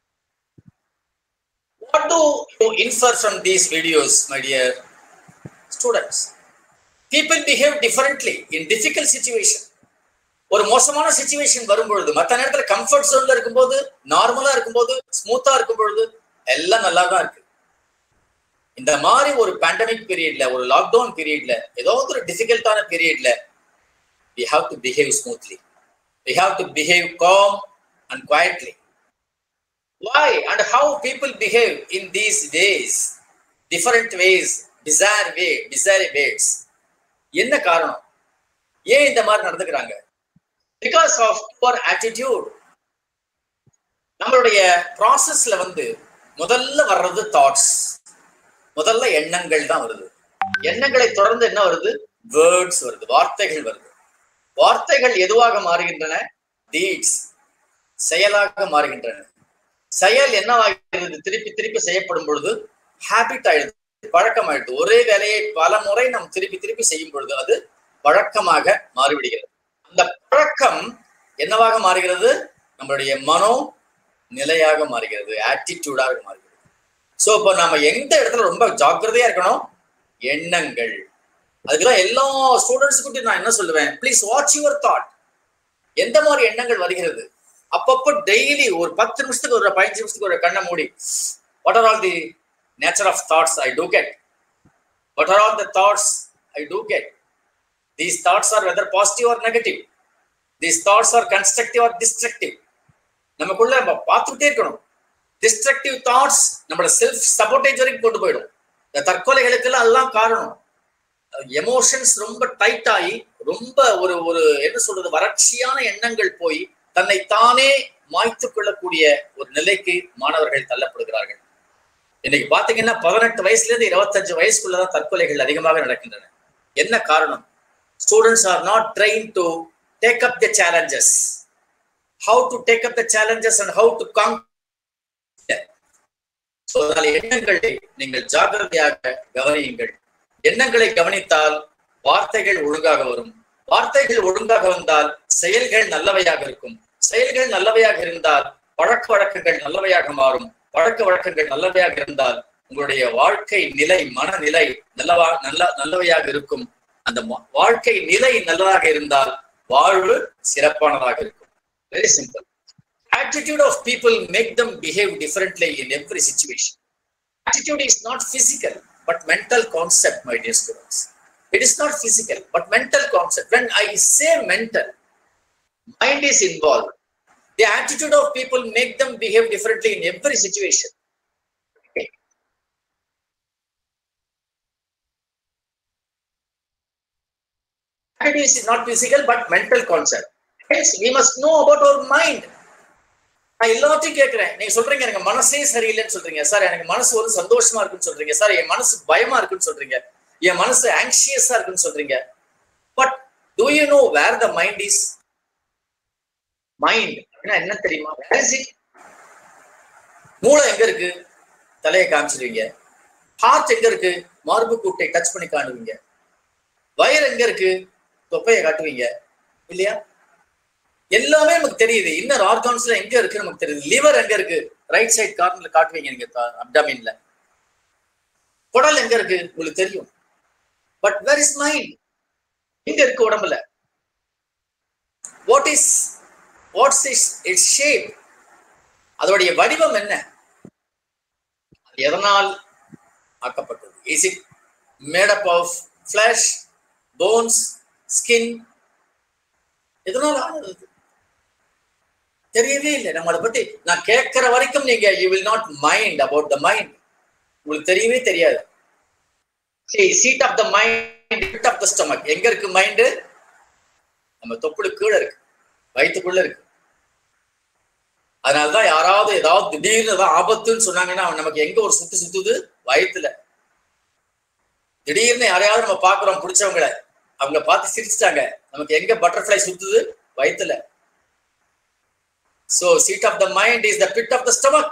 What do you infer from these videos, my dear students? People behave differently in difficult situation. ஒரு மோசமான situation வரும்பொழுது மற்ற நேரத்துல comfort ஜோன்ல இருக்கும்போது நார்மலா இருக்கும்போது ஸ்மூத்தா இருக்கும் பொழுது எல்லாம் நல்லா தான் இருக்கு இந்த மாதிரி ஒரு பேண்டமிக் பீரியட்ல ஒரு லாக்டவுன் பீரியட்ல ஏதாவது ஒரு டிஃபிகல்ட்டான பீரியட்ல we have to behave smoothly we have to behave calm and quietly why and how people behave in these days different ways bizarre way bizarre ways என்ன காரணம் ஏன் இந்த மாதிரி நடந்துக்கிறாங்க பிகாஸ் ஆஃப் புவர் ஆட்டிடியூட் நம்மளுடைய ப்ராசஸ்ல வந்து முதல்ல வர்றது தாட்ஸ் முதல்ல எண்ணங்கள் தான் வருது எண்ணங்களை தொடர்ந்து என்ன வருது வேர்ட்ஸ் வருது வார்த்தைகள் வருது வார்த்தைகள் எதுவாக மாறுகின்றன டீட்ஸ் செயலாக மாறுகின்றன செயல் என்னவாகிறது திருப்பி திருப்பி செய்யப்படும் பொழுது ஹேபிட் ஆயிடுது பழக்கம் ஆயிடுது ஒரே வேலையை பல முறை நாம் திருப்பி திருப்பி செய்யும் பொழுது அது பழக்கமாக மாறிவிடுகிறது அந்த பழக்கம் என்னவாக மாறுகிறது நம்மளுடைய மனோ நிலையாக மாறுகிறது ஆட்டிடியூடாக மாறுகிறது ஸோ இப்போ நம்ம எந்த இடத்துல ரொம்ப ஜாக்கிரதையா இருக்கணும் எண்ணங்கள் அதுக்குதான் எல்லா ஸ்டூடெண்ட்ஸுக்கிட்டையும் நான் என்ன சொல்லுவேன் ப்ளீஸ் வாட்ச் யுவர் தாட் எந்த மாதிரி எண்ணங்கள் வருகிறது அப்பப்போ டெய்லி ஒரு பத்து நிமிஷத்துக்கு ஒரு பதினஞ்சு நிமிஷத்துக்கு ஒரு கண்ணை மூடி what are all the nature of thoughts I do get what are all the thoughts I do get these thoughts are whether positive or negative these thoughts are constructive or destructive நமக்குள்ள நம்ம பார்த்துக்கிட்டே இருக்கணும் destructive thoughts நம்மளோட self sabotage வரைக்கும் கொண்டு போயிடும் இந்த தற்கொலைகளுக்கெல்லாம் அதெல்லாம் காரணம் எமோஷன்ஸ் ரொம்ப டைட் ஆகி ரொம்ப ஒரு ஒரு என்ன சொல்றது வறட்சியான எண்ணங்கள் போய் தன்னை தானே மாய்த்து கொள்ளக்கூடிய ஒரு நிலைக்கு மாணவர்கள் தள்ளப்படுகிறார்கள் இன்னைக்கு பாத்தீங்கன்னா பதினெட்டு வயசுல இருந்து இருபத்தஞ்சு வயசுக்குள்ளதான் தற்கொலைகள் அதிகமாக நடக்கின்றன என்ன காரணம் students are not train to take up the challenges how to take up the challenges and how to காங் அதனால எண்ணங்களை நீங்கள் ஜாகிரதையாக கவனியுங்கள் எண்ணங்களை கவனித்தால் வார்த்தைகள் ஒழுங்காக வரும் வார்த்தைகள் ஒழுங்காக வந்தால் செயல்கள் நல்லவையாக இருக்கும் செயல்கள் நல்லவையாக இருந்தால் பழக்க வழக்கங்கள் நல்லவையாக மாறும் பழக்க வழக்கங்கள் நல்லவையாக இருந்தால் உங்களுடைய வாழ்க்கை நிலை மனநிலை நல்லவா நல்ல நல்லவையாக இருக்கும் அந்த ம- வாழ்க்கை நிலை நல்லதாக இருந்தால் வாழ்வு சிறப்பானதாக இருக்கும் very simple attitude of people make them behave differently in every situation attitude is not physical but mental concept my dear students it is not physical but mental concept when i say mental mind is involved the attitude of people make them behave differently in every situation Okay. Attitude is not physical but mental concept Hence, we must know about our mind நான் எல்லாத்தையும் கேட்கிறேன் நீங்க சொல்றீங்க எனக்கு மனசே சரியில்லைன்னு சொல்றீங்க sir எனக்கு மனசு ஒரு சந்தோஷமா இருக்குன்னு சொல்றீங்க சார் என் மனசு பயமா இருக்குன்னு சொல்றீங்க என் மனசு ஆங்ஷியஸா இருக்குன்னு சொல்றீங்க but do you know where the mind is mind என்ன தெரியுமா Where is it? மூளை எங்க இருக்கு தலையை காமிச்சிருவீங்க ஹார்ட் எங்க இருக்கு மார்பு கூட்டை டச் பண்ணி காணுவீங்க வயிறு எங்க இருக்கு தொப்பையை காட்டுவீங்க இல்லையா எல்லாமே நமக்கு தெரியுது இன்னர் ஆர்கான்ஸ்ல எங்க இருக்கு நமக்கு தெரியுது லிவர் எங்க இருக்கு ரைட் சைடு கார்னர்ல காட்டுவீங்க நீங்க அப்டாமின்ல குடல் எங்க இருக்கு உங்களுக்கு தெரியும் பட் வேர் இஸ் மைண்ட் எங்க இருக்கு உடம்புல what is what's is its shape அதோடைய வடிவம் என்ன அது எதனால் ஆக்கப்பட்டது is it made up of flesh bones skin எதனால் ஆனது தெரியவே இல்லை நம்ம அதை பத்தி நான் கேட்கிற வரைக்கும் நீங்க you will not mind about the mind உங்களுக்கு தெரியவே தெரியாது seat of the mind of the stomach எங்க இருக்கு மைண்டு நம்ம தொப்புளுக்கு கீழே இருக்கு வயிற்றுக்குள்ள இருக்கு அதனாலதான் யாராவது ஏதாவது திடீர்னு ஏதாவது ஆபத்துன்னு சொன்னாங்கன்னா நமக்கு எங்க ஒரு சுத்து சுத்துது வயிற்றுல திடீர்னு யாரையாவது நம்ம பாக்குறோம் பிடிச்சவங்கள அவங்க பார்த்து சிரிச்சிட்டாங்க நமக்கு எங்க பட்டர்ஃபிளை சுத்துது வயிற்றுல So, seat of the mind is the pit of the stomach.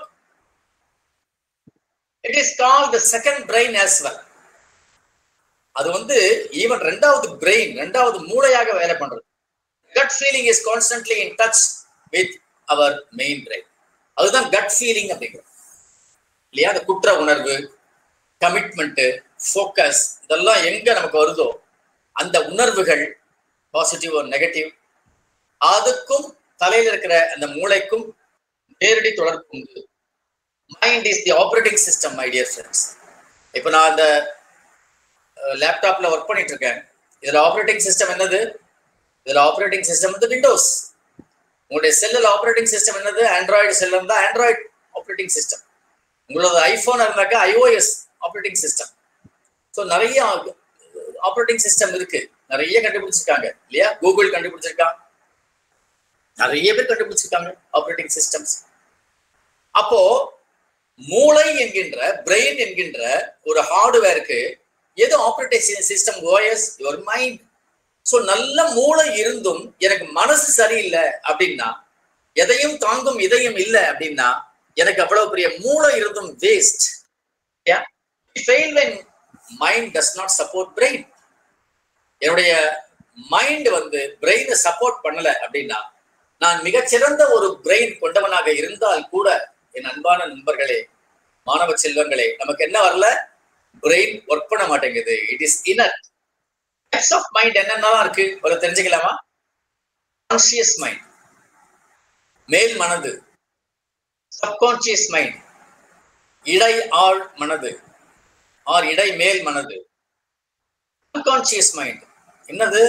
It is called the second brain as well. அது வந்து ஈவன் ரெண்டாவது பிரெயின் ரெண்டாவது மூளையாக வேலை பண்றது gut feeling is constantly in touch with our main brain அதுதான் gut feeling அப்படிங்கிறது இல்லையா அந்த குற்ற உணர்வு கமிட்மெண்ட் ஃபோக்கஸ் இதெல்லாம் எங்க நமக்கு வருதோ அந்த உணர்வுகள் பாசிட்டிவ் ஒரு நெகட்டிவ் அதுக்கும் தலையில இருக்கிற அந்த மூளைக்கும் நேரடி தொடர்பு உண்டு mind is the operating system my dear friends இப்போ நான் அந்த லேப்டாப்ல ஒர்க் பண்ணிட்டு இருக்கேன் இதுல ஆப்ரேட்டிங் சிஸ்டம் என்னது இதுல ஆப்ரேட்டிங் சிஸ்டம் வந்து விண்டோஸ் உங்களுடைய செல்லில் ஆப்ரேட்டிங் சிஸ்டம் என்னது ஆண்ட்ராய்டு செல் இருந்தா ஆண்ட்ராய்டு ஆப்ரேட்டிங் சிஸ்டம் உங்களோட ஐபோன் இருந்தாக்கா ஐஓஎஸ் ஆப்ரேட்டிங் சிஸ்டம் ஸோ நிறைய ஆப்ரேட்டிங் சிஸ்டம் இருக்கு நிறைய கண்டுபிடிச்சிருக்காங்க இல்லையா கூகுள் கண்டுபிடிச்சிருக்கான் நிறைய பேர் கண்டுபிடிச்சிருக்காங்க ஆப்ரேட்டிங் சிஸ்டம்ஸ் அப்போ மூளை என்கின்ற பிரெயின் என்கின்ற ஒரு ஹார்ட்வேருக்கு எது operating system OS your mind so நல்ல மூளை இருந்தும் எனக்கு மனசு சரியில்லை அப்படின்னா எதையும் தாங்கும் இதயம் இல்லை அப்படின்னா எனக்கு அவ்வளவு பெரிய மூளை இருந்தும் waste fail when mind does not support brain என்னுடைய மைண்ட் வந்து பிரெயினை சப்போர்ட் பண்ணல அப்படின்னா நான் மிகச்சிறந்த ஒரு பிரெயின் கொண்டவனாக இருந்தால் கூட என் அன்பான நண்பர்களே மாணவ செல்வங்களே நமக்கு என்ன வரல பிரெயின் ஒர்க் பண்ண மாட்டேங்குது it is inner types of mind என்னென்னலாம் இருக்கு ஒரு தெரிஞ்சுக்கலாமா கான்சியஸ் மைண்ட் மேல் மனது சப்கான்சியஸ் மைண்ட் இடை ஆழ் மனது ஆர் இடை மேல் மனது அன்கான்சியஸ் மைண்ட் என்னது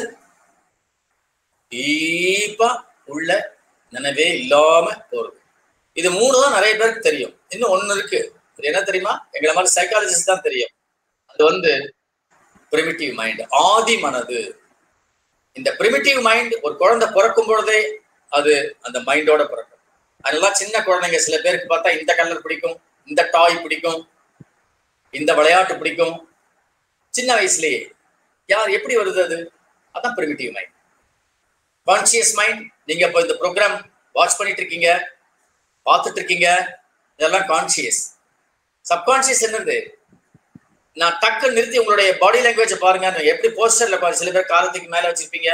டீப்பா உள்ள நினைவே இல்லாம போறது இது மூணு தான் நிறைய பேருக்கு தெரியும் இன்னும் ஒண்ணு இருக்கு அது என்ன தெரியுமா எங்களை மாதிரி சைக்காலஜிஸ்ட் தான் தெரியும் அது வந்து பிரிமிட்டிவ் மைண்ட் ஆதி மனது இந்த பிரிமிட்டிவ் மைண்ட் ஒரு குழந்தை பிறக்கும் பொழுதே அது அந்த மைண்டோட பிறக்கும் அதெல்லாம் சின்ன குழந்தைங்க சில பேருக்கு பார்த்தா இந்த கலர் பிடிக்கும் இந்த டாய் பிடிக்கும் இந்த விளையாட்டு பிடிக்கும் சின்ன வயசுலயே யார் எப்படி வருது அது அதான் பிரிமிட்டிவ் மைண்ட் கான்சியஸ் மைண்ட் நீங்க இப்போ இந்த ப்ரோக்ராம் வாட்ச் பண்ணிட்டு இருக்கீங்க பார்த்துட்டு இருக்கீங்க இதெல்லாம் கான்சியஸ் சப்கான்சியஸ் என்னது நான் டக்கு நிறுத்தி உங்களுடைய பாடி லாங்குவேஜ் பாருங்க எப்படி போஸ்டர்ல பாருங்க சில பேர் காலத்துக்கு மேல வச்சிருப்பீங்க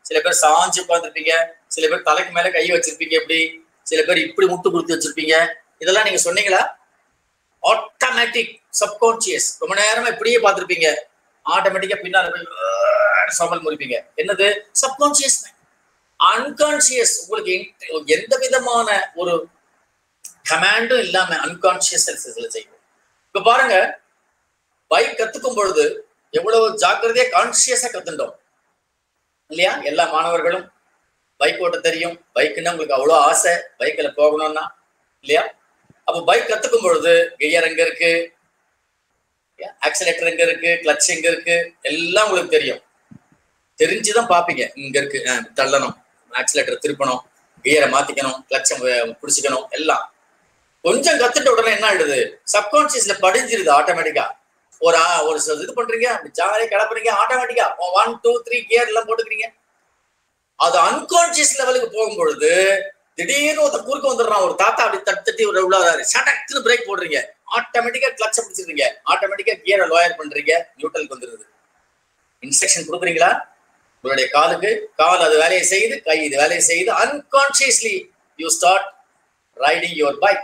சில பேர் சாஞ்சு உட்காந்துருப்பீங்க சில பேர் தலைக்கு மேல கை வச்சிருப்பீங்க எப்படி சில பேர் இப்படி முட்டு கொடுத்து வச்சிருப்பீங்க இதெல்லாம் நீங்க சொன்னீங்களா ஆட்டோமேட்டிக் சப்கான்சியஸ் ரொம்ப நேரமா இப்படியே பார்த்திருப்பீங்க ஆட்டோமேட்டிக்கா பின்னால போய் ஆஹ் சமல் முறிப்பீங்க என்னது சப்கான்சியஸ் அன்கான்சியஸ் உங்களுக்கு in- எந்த விதமான ஒரு கமாண்டும் இல்லாம அன்கான்சியஸ் செய்யும் இப்ப பாருங்க பைக் கத்துக்கும் பொழுது எவ்வளவு ஜாக்கிரதையா கான்சியஸா கத்துட்டோம் இல்லையா எல்லா மாணவர்களும் பைக் ஓட்ட தெரியும் பைக்குன்னா உங்களுக்கு அவ்வளவு ஆசை பைக்ல போகணும்னா இல்லையா அப்போ பைக் கத்துக்கும் பொழுது கியர் எங்க இருக்கு ஆக்சிலேட்டர் எங்க இருக்கு கிளச் எங்க இருக்கு எல்லாம் உங்களுக்கு தெரியும் தெரிஞ்சுதான் பாப்பீங்க இங்க இருக்கு அஹ், தள்ளணும் ஆக்சிலேட்டர் திருப்பணும் கியரை மாத்திக்கணும் கிளச்சை பிடிச்சிக்கணும் எல்லாம் கொஞ்சம் கத்துட்ட உடனே என்ன ஆயிடுது சப்கான்சியஸ்ல படிஞ்சிருது ஆட்டோமேட்டிக்கா ஒரு ஆ- ஒரு ச- இது பண்றீங்க அப்படி ஜாலியா கிளப்புறீங்க ஆட்டோமேட்டிக்கா ஒன் டூ த்ரீ கியர் எல்லாம் போட்டுக்கிறீங்க அது அன்கான்சியஸ் லெவலுக்கு போகும்பொழுது திடீர்னு ஒருத்தர் குறுக்க வந்துடுறான் ஒரு தாத்தா அப்படி தட்டி தட்டி ஒரு உள்ளாரு சடக்குன்னு பிரேக் போடுறீங்க ஆட்டோமேட்டிக்கா கிளச்ச பிடிச்சிருக்கீங்க ஆட்டோமேட்டிக்கா கியரை லோயர் பண்றீங்க நியூட்ரலுக்கு வந்துருது இன்ஸ்ட்ரக்ஷன் கொடுக்குறீங்களா உங்களுடைய காலுக்கு கால் அது வேலையை செய்யுது கை இது வேலையை செய்யுது unconsciously you start riding your bike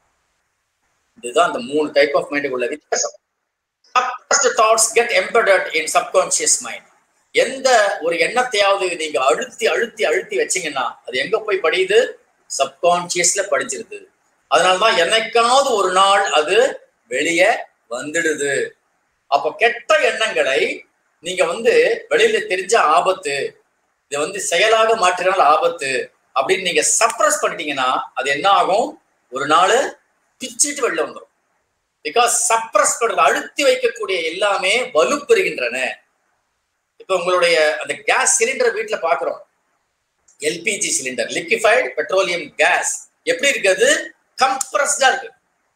இதுதான் அந்த மூணு டைப் ஆஃப் மைண்டுக்குள்ள வித்தியாசம் suppressed thoughts get embedded in subconscious mind எந்த ஒரு எண்ணத்தையாவது நீங்க அழுத்தி அழுத்தி அழுத்தி வச்சீங்கன்னா அது எங்க போய் படியுது சப்கான்சியஸ்ல படிச்சிருது அதனாலதான் என்னைக்காவது ஒரு நாள் அது வெளியே வந்துடுது அப்ப கெட்ட எண்ணங்களை நீங்க வந்து வெளியில தெரிஞ்ச ஆபத்து இதை வந்து செயலாக மாற்றினால் ஆபத்து அப்படின்னு நீங்க சப்ரஸ் பண்ணிட்டீங்கன்னா அது என்ன ஆகும் ஒரு நாள் பிச்சுட்டு வெளில வந்துடும் பிகாஸ் சப்ரஸ் பண்றது அழுத்தி வைக்கக்கூடிய எல்லாமே வலுப்பெறுகின்றன இப்ப உங்களுடைய அந்த கேஸ் சிலிண்டர் வீட்டுல பாக்குறோம் LPG cylinder liquefied petroleum gas எப்படி இருக்குது கம்ப்ரஸ்டா இருக்கு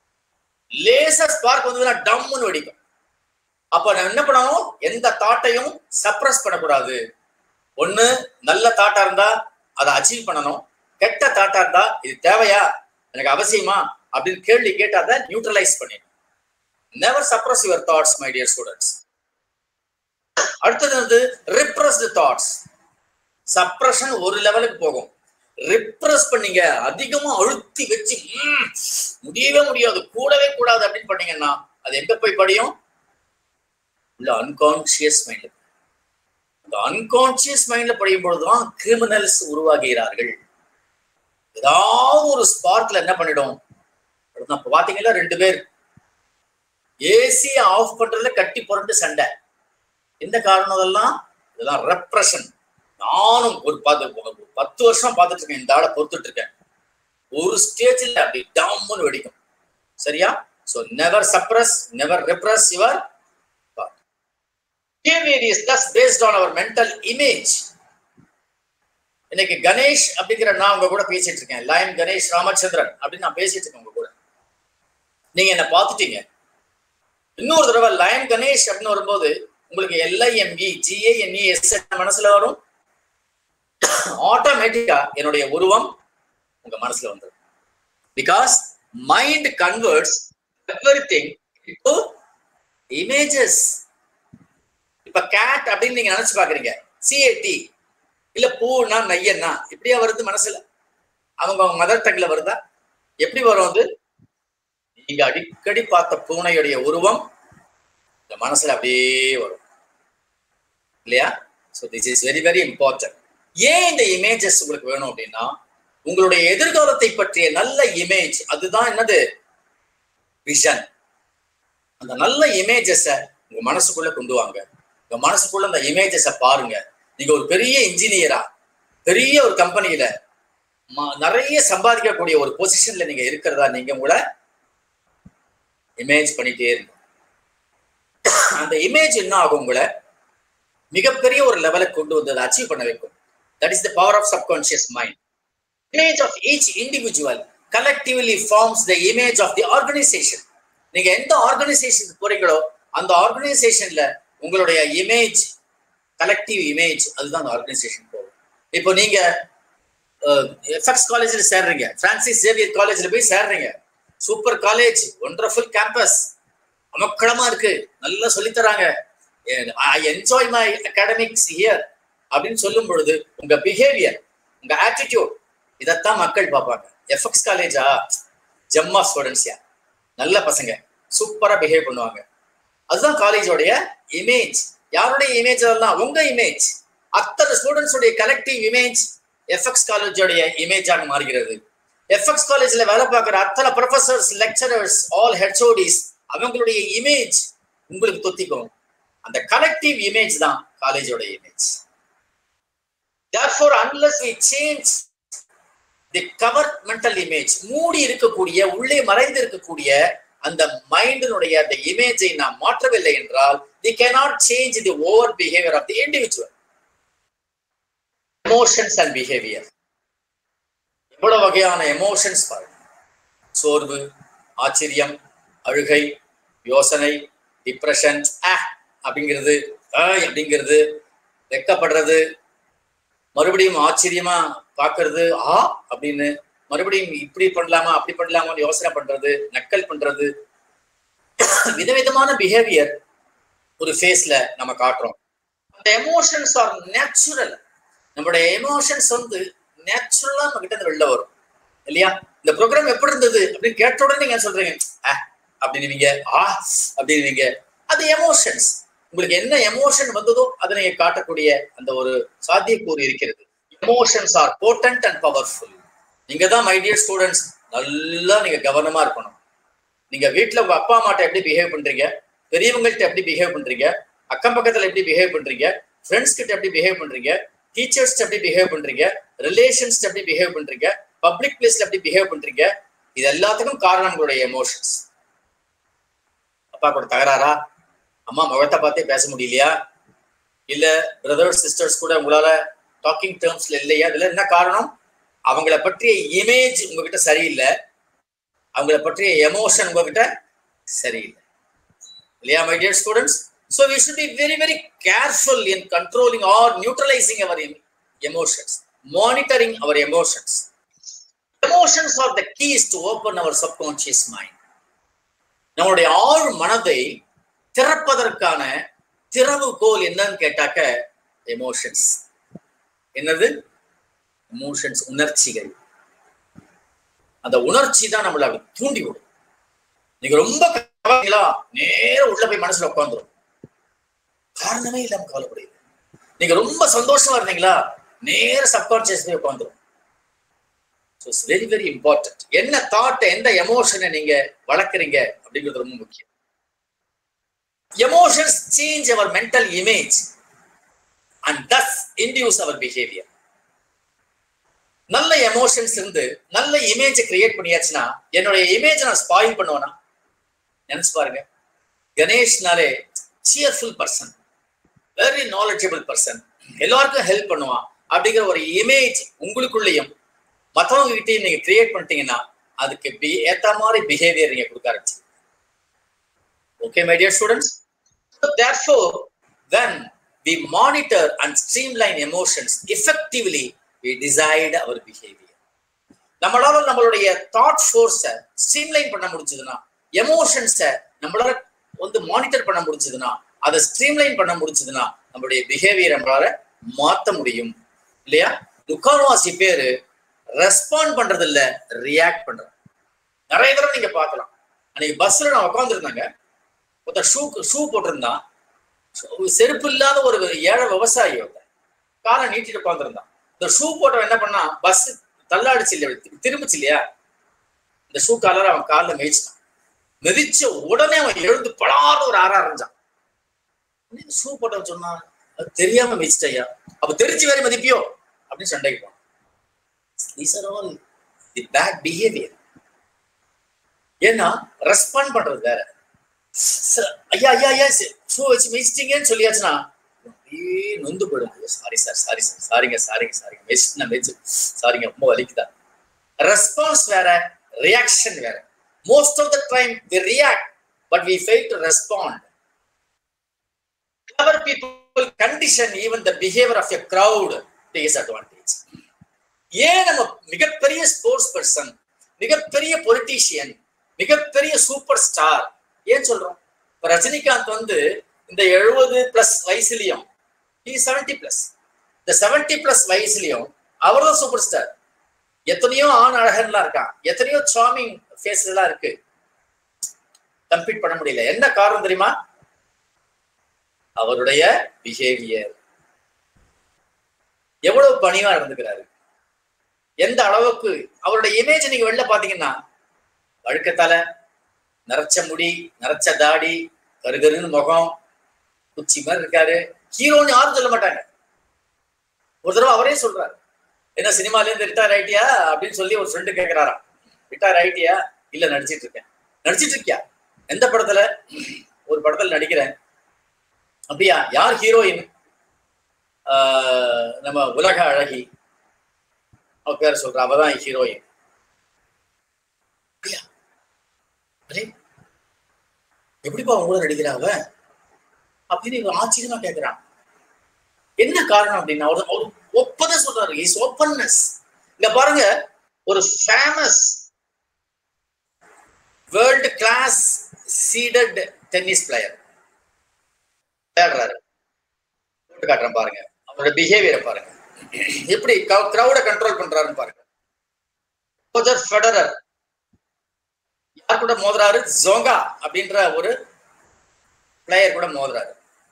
லேசர் ஸ்பார்க் வந்ததுன்னா டம்முன்னு வெடிக்கும் அப்ப நான் என்ன பண்ணணும் எந்த தாட்டையும் சப்ரஸ் பண்ணக்கூடாது ஒண்ணு நல்ல தாட்டா இருந்தா அதை அச்சீவ் பண்ணணும் கெட்ட தாட்டா இருந்தா இது தேவையா எனக்கு அவசியமா அப்படின்னு கேள்வி கேட்டா அதை நியூட்ரலைஸ் பண்ணிடணும் never suppress your thoughts my dear students அடுத்தது வந்து ரிப்ரஸ்டு தாட்ஸ் சப்ரஷன் ஒரு லெவலுக்கு போகும் ரிப்ரஸ் பண்ணீங்க அதிகமா அழுத்தி வச்சு "ம், முடியவே முடியாது கூடவே கூடாது அப்படின்னு பண்ணீங்கன்னா அது எங்க போய் படியும் உள்ள அன்கான்சியஸ் மைண்ட்ல அந்த அன்கான்சியஸ் மைண்ட்ல படியும் பொழுதுதான் கிரிமினல்ஸ் உருவாகிறார்கள் ஏதாவது ஒரு ஸ்பார்க்ல என்ன பண்ணிடும் இப்ப பாத்தீங்கன்னா ரெண்டு பேர் ஏசி ஆஃப் பண்றதுல கட்டி புரண்டு சண்டை எந்த காரணம் அதெல்லாம் இதெல்லாம் ரெப்ரஷன் நானும் ஒரு பத்து ஒரு பத்து வருஷம் பார்த்துட்டு இருக்கேன் இந்த ஆளை பொறுத்துட்டு இருக்கேன் ஒரு ஸ்டேஜ்ல அப்படி டம்னு வெடிக்கும் சரியா so never suppress never repress your behavior is thus based on our mental image இன்னைக்கு கணேஷ் அப்படிங்கிற நான் உங்க கூட பேசிட்டு இருக்கேன் லயன் கணேஷ் ராமச்சந்திரன் அப்படின்னு நான் பேசிட்டு இருக்கேன் உங்க கூட நீங்க என்ன பார்த்துட்டீங்க இன்னொரு தடவை லயன் கணேஷ் அப்படின்னு வரும்போது உங்களுக்கு எல்ஐஎம்இ ஜிஏஎன்இ எஸ் மனசுல வரும் ஆட்டோமேட்டிக்கா என்னுடைய உருவம் உங்க மனசுல வந்துடும் because mind converts everything to images இப்ப கேட் அப்படின்னு நீங்க நினைச்சு பாக்குறீங்க சிஏடி இல்ல பூனா நையன்னா இப்படியா வருது மனசுல அவங்க அவங்க மதர் டங்ல வருதா எப்படி வரும் அது நீங்க அடிக்கடி பார்த்த பூனையுடைய உருவம் இந்த மனசுல அப்படியே வரும் இல்லையா so this is very very important ஏன் இந்த இமேஜஸ் உங்களுக்கு வேணும் அப்படின்னா உங்களுடைய எதிர்காலத்தை பற்றிய நல்ல இமேஜ் அதுதான் என்னது விஷன் அந்த நல்ல இமேஜஸ உங்க மனசுக்குள்ள கொண்டு வாங்க உங்க மனசுக்குள்ள அந்த இமேஜஸ பாருங்க நீங்க ஒரு பெரிய இன்ஜினியரா பெரிய ஒரு கம்பெனியில நிறைய சம்பாதிக்கக்கூடிய ஒரு பொசிஷன்ல நீங்க இருக்கிறதா நீங்க உங்களை இமேஜ் பண்ணிட்டே இருங்க அந்த இமேஜ் என்ன ஆகும் உங்களை மிகப்பெரிய ஒரு லெவலுக்கு கொண்டு வந்து அதை அச்சீவ் பண்ண வைக்கும் that is the power of subconscious mind image of each individual collectively forms the image of the organisation நீங்க எந்த ஆர்கனைசேஷனுக்கு போறீங்களோ அந்த ஆர்கனைசேஷன்ல உங்களுடைய இமேஜ் கலெக்டிவ் இமேஜ் அதுதான் அந்த ஆர்கனைசேஷன் போகும் இப்போ நீங்க எஃப்எக்ஸ் காலேஜ்ல சேர்றீங்க பிரான்சிஸ் சேவியர் காலேஜ்ல போய் சேர்றீங்க சூப்பர் காலேஜ் ஒண்டர்ஃபுல் கேம்பஸ் அமக்களமா இருக்கு நல்லா சொல்லி தராங்க I enjoy my academics here அப்படின்னு சொல்லும் பொழுது உங்க பிஹேவியர் உங்க ஆட்டிடியூட் இதைத்தான் மக்கள் பார்ப்பாங்க எஃப்எக்ஸ் காலேஜா ஜம்மா ஸ்டூடெண்ட்ஸ்யா நல்ல பசங்க சூப்பரா பிஹேவ் பண்ணுவாங்க அதுதான் காலேஜோடைய இமேஜ் யாருடைய இமேஜ் அதெல்லாம் உங்க இமேஜ் அத்தனை ஸ்டூடெண்ட்ஸ் உடைய கலெக்டிவ் இமேஜ் எஃப்எக்ஸ் காலேஜோடைய இமேஜாக மாறுகிறது எஃப்எக்ஸ் காலேஜ்ல வேலை பார்க்குற அத்தனை ப்ரொஃபசர்ஸ் லெக்சரர்ஸ் ஆல் ஹெச்ஓடிஸ் அவங்களுடைய இமேஜ் உங்களுக்கு தொத்திக்கும் அந்த கலெக்டிவ் இமேஜ் தான் காலேஜோட image therefore unless we change the cover mental image மூடி இருக்கக்கூடிய உள்ளே மறைந்து இருக்கக்கூடிய அந்த மைண்டினுடைய அந்த இமேஜை நாம் மாற்றவில்லை என்றால் we cannot change the over behavior of the individual emotions and behavior எவ்வளவு வகையான எமோஷன்ஸ் பாருங்க சோர்வு ஆச்சரியம் அழுகை யோசனை டிப்ரெஷன் அப்படிங்கிறது ஆய் அப்படிங்கிறது வெக்கப்படுறது மறுபடியும் ஆச்சரியமா பாக்குறது ஆ அப்படின்னு மறுபடியும் இப்படி பண்ணலாமா அப்படி பண்ணலாமான்னு யோசனை பண்றது நக்கல் பண்றது விதவிதமான பிஹேவியர் ஒரு ஃபேஸ்ல நம்ம காட்டுறோம் அந்த எமோஷன்ஸ் ஆர் நேச்சுரல் நம்மளுடைய எமோஷன்ஸ் வந்து நேச்சுரலா நம்ம கிட்ட இருந்து வெளில வரும் இல்லையா இந்த ப்ரோக்ராம் எப்படி இருந்தது அப்படின்னு கேட்ட உடனே நீங்க சொல்றீங்க அப்படின்னு ஆ அப்படின்னு அது எமோஷன்ஸ் உங்களுக்கு என்ன எமோஷன் வந்ததோ அதை நீங்க காட்டக்கூடிய அந்த ஒரு சாத்தியக்கூறு இருக்கிறது emotions are potent and powerful நீங்க தான் மை டியர் ஸ்டூடெண்ட்ஸ் நல்லா நீங்க கவனமா இருக்கணும் நீங்க வீட்டுல உங்க அப்பா அம்மாட்ட எப்படி பிஹேவ் பண்றீங்க பெரியவங்கள்ட்ட எப்படி பிஹேவ் பண்றீங்க அக்கம் பக்கத்துல எப்படி பிஹேவ் பண்றீங்க ஃப்ரெண்ட்ஸ் கிட்ட எப்படி பிஹேவ் பண்றீங்க டீச்சர்ஸ் எப்படி பிஹேவ் பண்றீங்க ரிலேஷன்ஸ் எப்படி பிஹேவ் பண்றீங்க பப்ளிக் பிளேஸ்ல எப்படி பிஹேவ் பண்றீங்க இது எல்லாத்துக்கும் காரணம் உங்களுடைய எமோஷன்ஸ் அப்பா கூட தகராறா அம்மா முகத்தை பார்த்தே பேச முடியலையா இல்ல பிரதர்ஸ் சிஸ்டர்ஸ் கூட உங்களால டாக்கிங் டேர்ம்ஸ்ல இல்லையா இதுல என்ன காரணம் அவங்கள பற்றிய இமேஜ் உங்ககிட்ட சரியில்லை அவங்கள பற்றிய எமோஷன் உங்ககிட்ட சரியில்லை இல்லையா my dear students so we should be very very careful in controlling or neutralising our emotions monitoring our emotions emotions are the keys to open our subconscious mind நம்மளுடைய ஆழ் மனதை திறப்பதற்கான திறவுகோல் என்னன்னு கேட்டாக்க எமோஷன்ஸ் என்னது எமோஷன்ஸ் உணர்ச்சிகள் அந்த உணர்ச்சி தான் நம்மளை அப்படி தூண்டி விடும் நீங்க ரொம்ப கவலைங்களா நேர உள்ள போய் மனசுல உட்காந்துரும் காரணமே இல்லாம கவலைப்படுது நீங்க ரொம்ப சந்தோஷமா இருந்தீங்களா நேர சப்கான்சியஸ் போய் உட்காந்துரும் so it's very very important என்ன தாட்டை எந்த எமோஷனை நீங்க வளர்க்குறீங்க அப்படிங்கிறது ரொம்ப முக்கியம் emotions change our mental image and thus induce our behaviour நல்ல எமோஷன்ஸ் இருந்து நல்ல இமேஜை கிரியேட் பண்ணியாச்சுன்னா என்னுடைய இமேஜ் நான் ஸ்பாயில் பண்ணுவேனா நினைச்சு பாருங்க கணேஷ்னாலே cheerful person very knowledgeable person எல்லாருக்கும் ஹெல்ப் பண்ணுவான் அப்படிங்கிற ஒரு இமேஜ் உங்களுக்குள்ளேயும் மற்றவங்க கிட்டையும் நீங்க கிரியேட் பண்ணிட்டீங்கன்னா அதுக்கு பி ஏத்த மாதிரி பிஹேவியர் நீங்க கொடுக்க ஆரம்பிச்சு okay my dear students therefore when we monitor and streamline emotions effectively we decide our behavior நம்மளால நம்மளுடைய தாட் ஃபோர்ஸை ஸ்ட்ரீம்லைன் பண்ண முடிஞ்சதுன்னா எமோஷன்ஸை நம்மளால வந்து மானிட்டர் பண்ண முடிஞ்சதுன்னா அதை ஸ்ட்ரீம்லைன் பண்ண முடிஞ்சதுன்னா நம்மளுடைய பிஹேவியர் நம்மளால மாத்த முடியும் இல்லையா முக்கால்வாசி பேரு ரெஸ்பாண்ட் பண்றது இல்ல ரியாக்ட் பண்றாங்க நிறைய தடவை நீங்க பார்க்கலாம் அன்னைக்கு பஸ்ல நான் உட்காந்துருந்தாங்க ஒருத்தர் ஷூ ஷூ போட்டிருந்தான் செருப்பு இல்லாத ஒரு ஏழை விவசாயி ஒருத்தன் காலை நீட்டிட்டு உட்காந்துருந்தான் இந்த ஷூ போட்டவன் என்ன பண்ணா பஸ் தள்ளாடிச்சு இல்லையா திரும்பிச்சு இல்லையா இந்த ஷூ காலர் அவன் காலில் மிதிச்சிட்டான் மிதிச்ச உடனே அவன் எழுந்து பலாறு ஒரு ஆறா அரைஞ்சான் ஷூ போட்டவன் சொன்னான் அது தெரியாம மிதிச்சிட்டையா அப்ப தெரிஞ்சு வேற மதிப்பியோ அப்படின்னு சண்டைக்கு போனான் these are all the bad behaviour ஏன்னா ரெஸ்பாண்ட் பண்றது வேற ஐயா ஐயா ஐயா ஷூ வச்சு மிதிச்சிட்டீங்கன்னு சொல்லியாச்சுன்னா அப்படியே நொந்து போயிடும் சாரி சார் சாரி சார் சாரிங்க சாரிங்க சாரிங்க மெச்சிட்டு நான் மெச்சு சாரிங்க ரொம்ப வலிக்குதா ரெஸ்பான்ஸ் வேற ரியாக்ஷன் வேற most of the time we react but we fail to respond clever people condition even the behavior of a crowd to his advantage ஏன் நம்ம மிகப்பெரிய ஸ்போர்ட்ஸ் பர்சன் மிகப்பெரிய பொலிட்டீஷியன் மிகப்பெரிய சூப்பர் ஸ்டார் ஏன் சொல்றோம் இப்ப ரஜினிகாந்த் வந்து இந்த எழுபது பிளஸ் வயசுலயும் செவன்டி பிளஸ் இந்த செவன்டி பிளஸ் வயசுலயும் அவர் தான் சூப்பர் ஸ்டார் எத்தனையோ ஆண் அழகன்லாம் இருக்கான் எத்தனையோ சாமிங் ஃபேஸ் எல்லாம் இருக்கு கம்பீட் பண்ண முடியல என்ன காரணம் தெரியுமா அவருடைய பிஹேவியர் எவ்வளவு பணிவா நடந்துக்கிறாரு எந்த அளவுக்கு அவருடைய இமேஜ் நீங்க வெளில பாத்தீங்கன்னா வழுக்கத்தல நரைச்ச முடி நரைச்ச தாடி கருகருன்னு முகம் குச்சி மாதிரி இருக்காரு ஹீரோன்னு யாரும் சொல்ல மாட்டாங்க ஒரு தடவை அவரே சொல்றாரு என்ன சினிமால இருந்து ரிட்டையர் ஆயிட்டியா அப்படின்னு சொல்லி ஒரு ஃப்ரெண்டு கேக்குறாராம் ரிட்டையர் ஆயிட்டியா இல்ல நடிச்சிட்டு இருக்கேன் நடிச்சிட்டு இருக்கியா எந்த படத்துல ஒரு படத்துல நடிக்கிறேன் அப்படியா யார் ஹீரோயின் நம்ம உலக அழகி அவ பேர் சொல்ற அவதான் ஹீரோயின் அப்படியா அரே எப்படிப்பா அவங்க கூட நடிக்கிறா அவ அப்படின்னு இவன் ஆச்சரியமா கேக்குறான் என்ன காரணம் அப்படின்னா அவர் அவர் ஒப்பதை சொல்றாரு இஸ் ஓப்பன்னஸ் இங்க பாருங்க ஒரு famous world class seeded tennis player விளையாடுறாரு போட்டு காட்டுறேன் பாருங்க அவரோட பிஹேவியரை பாருங்க எப்படி கிரௌட கண்ட்ரோல் பண்றாருன்னு பாருங்க ரோஜர் ஃபெடரர் யார் கூட மோதுறாரு ஜோங்கா அப்படின்ற ஒரு பிளேயர் கூட மோதுறாரு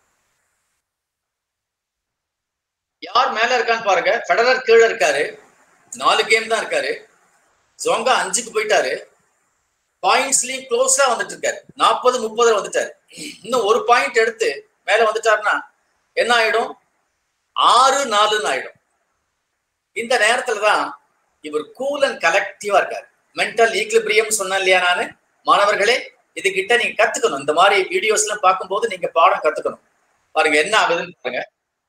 யார் மேல இருக்கான்னு பாருங்க ஃபெடரர் கீழே இருக்காரு நாலு கேம் தான் இருக்காரு ஜோங்கா அஞ்சுக்கு போயிட்டாரு பாயிண்ட்ஸ்லயும் க்ளோஸா வந்துட்டு இருக்காரு நாற்பது முப்பதுல வந்துட்டாரு இன்னும் ஒரு பாயிண்ட் எடுத்து மேல வந்துட்டாருன்னா என்ன ஆயிடும் ஆறு நாலுன்னு ஆயிடும் இந்த நேரத்துல தான் இவர் கூல் அண்ட் கலெக்டிவா இருக்காரு மென்டல் ஈக்லிபிரியம் சொன்னேன் இல்லையா நானு மாணவர்களே இது கிட்ட நீங்க கத்துக்கணும் இந்த மாதிரி வீடியோஸ் எல்லாம் பார்க்கும்போது நீங்க பாடம் கத்துக்கணும் பாருங்க என்ன ஆகுதுன்னு பாருங்க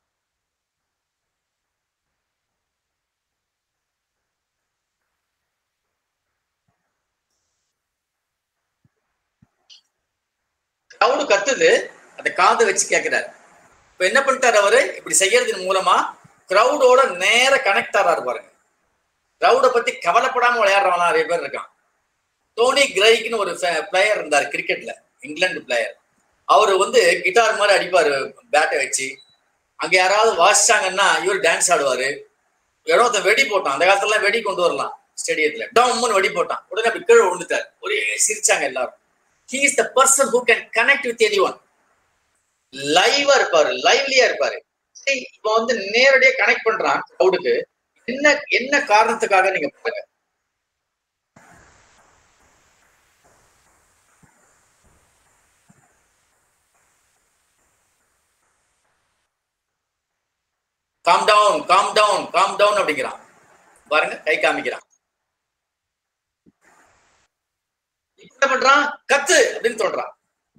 கிரௌடு கத்துது அந்த காது வச்சு கேட்கிறாரு இப்ப என்ன பண்ணிட்டாரு அவரு இப்படி செய்யறதன் மூலமா கிரௌடோட நேர கனெக்ட் ஆறாரு பாருங்க கிரௌடை பத்தி கவலைப்படாம விளையாடுறவங்க நிறைய பேர் இருக்கான் டோனி கிரைக்னு ஒரு பிளேயர் இருந்தார் கிரிக்கெட்ல இங்கிலாந்து பிளேயர் அவர் வந்து கிட்டார் மாதிரி அடிப்பாரு பேட்டை வச்சு அங்க யாராவது வாசிச்சாங்கன்னா இவர் டான்ஸ் ஆடுவாரு இடத்த வெடி போட்டான் அந்த காலத்துல வெடி கொண்டு வரலாம் ஸ்டேடியத்துல டம்னு வெடி போட்டான் உடனே அப்படி கீழே விழுந்துட்டார் ஒரே சிரிச்சாங்க எல்லாரும் he is the person who can connect with anyone லைவா இருப்பாரு லைவ்லியா இருப்பாரு இப்போ வந்து நேரடியா கனெக்ட் பண்றான் கிரௌடுக்கு என்ன என்ன காரணத்துக்காக நீங்க பாருங்க calm down calm down calm down அப்படிங்கிறான் பாருங்க கை காமிக்கிறான் என்ன பண்றான் கத்து அப்படின்னு சொல்றான்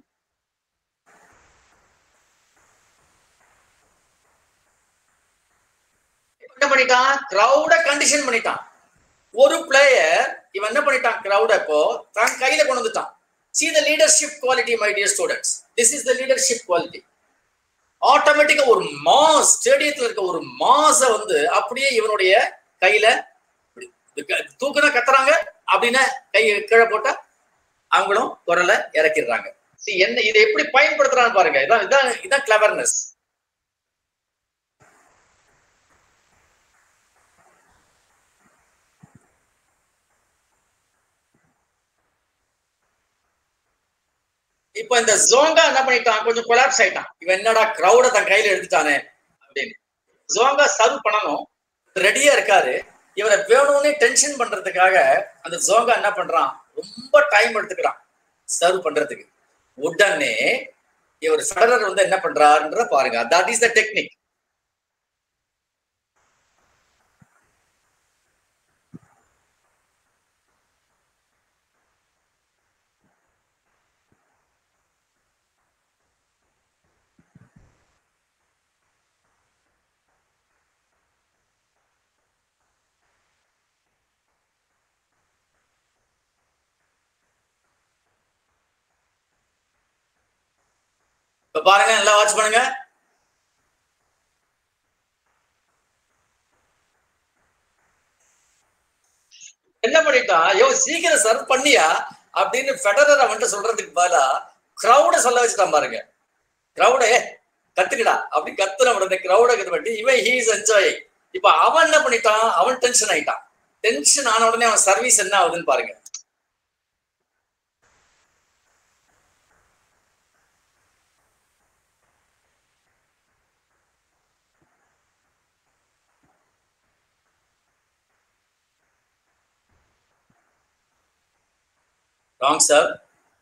என்ன பண்ணிட்டான் கிரௌட கண்டிஷன் பண்ணிட்டான் ஒரு பிளேயர் இவன் என்ன பண்ணிட்டான் கிரௌட இப்போ தன் கையில கொண்டு வந்துட்டான் see the leadership quality my dear students this is the leadership quality ஆட்டோமேட்டிக்கா ஒரு மாஸ் ஸ்டேடியத்துல இருக்க ஒரு மாச வந்து அப்படியே இவனுடைய கையில தூக்குனா கத்துறாங்க அப்படின்னா கை கீழே போட்டா அவங்களும் குரலை இறக்கிடுறாங்க என்ன இதை எப்படி பயன்படுத்துறான்னு பாருங்க இதான் இதான் இதான் கிளவர்னஸ் இப்ப இந்த ஜோங்கா என்ன பண்ணிட்டான் கொஞ்சம் கொலாப்ஸ் ஆயிட்டான் இவன் என்னடா கிரௌட தன் கையில எடுத்துட்டானே அப்படின்னு ஜோங்கா சர்வ் பண்ணணும் ரெடியா இருக்காரு இவரை வேணும்னே டென்ஷன் பண்றதுக்காக அந்த ஜோங்கா என்ன பண்றான் ரொம்ப டைம் எடுத்துக்கிறான் சர்வ் பண்றதுக்கு உடனே இவர் ஃபெடரர் வந்து என்ன பண்றாருன்ற பாருங்க தட் இஸ் த டெக்னிக் இப்ப பாருங்க நல்லா வாட்ச் பண்ணுங்க என்ன பண்ணிட்டான் ஐயோ சீக்கிரம் சர்வ் பண்ணியா அப்படின்னு ஃபெடரர் அவன்கிட்ட சொல்றதுக்கு பதிலா கிரௌட சொல்ல வச்சுட்டான் பாருங்க கிரௌடே கத்துக்கடா அப்படி கத்துன உடனே கிரௌட கத்து பண்ணி இவன் ஹீ இஸ் என்ஜாய் இப்ப அவன் என்ன பண்ணிட்டான் அவன் டென்ஷன் ஆயிட்டான் டென்ஷன் ஆன உடனே அவன் சர்வீஸ் என்ன ஆகுதுன்னு பாருங்க wrong sir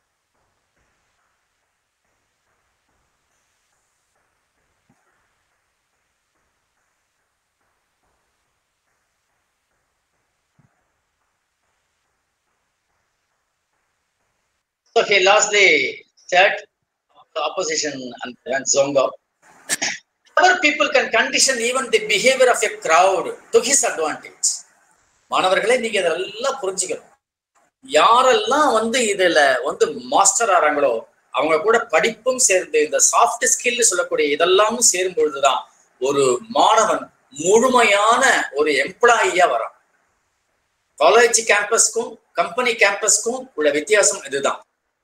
So he lost the chat the opposition and and Zongo. Other people can condition even the behavior of a crowd to his advantage. மாணவர்களே நீங்க இதெல்லாம் புரிஞ்சுக்கணும் யாரெல்லாம் வந்து இதுல வந்து மாஸ்டர் ஆறாங்களோ அவங்க கூட படிப்பும் சேர்ந்து இந்த சாஃப்ட் ஸ்கில் சொல்லக்கூடிய இதெல்லாமும் சேரும் பொழுதுதான் ஒரு மாணவன் முழுமையான ஒரு எம்ப்ளாயியா வரான் காலேஜ் கேம்பஸ்க்கும் கம்பெனி கேம்பஸ்க்கும் உள்ள வித்தியாசம் இதுதான்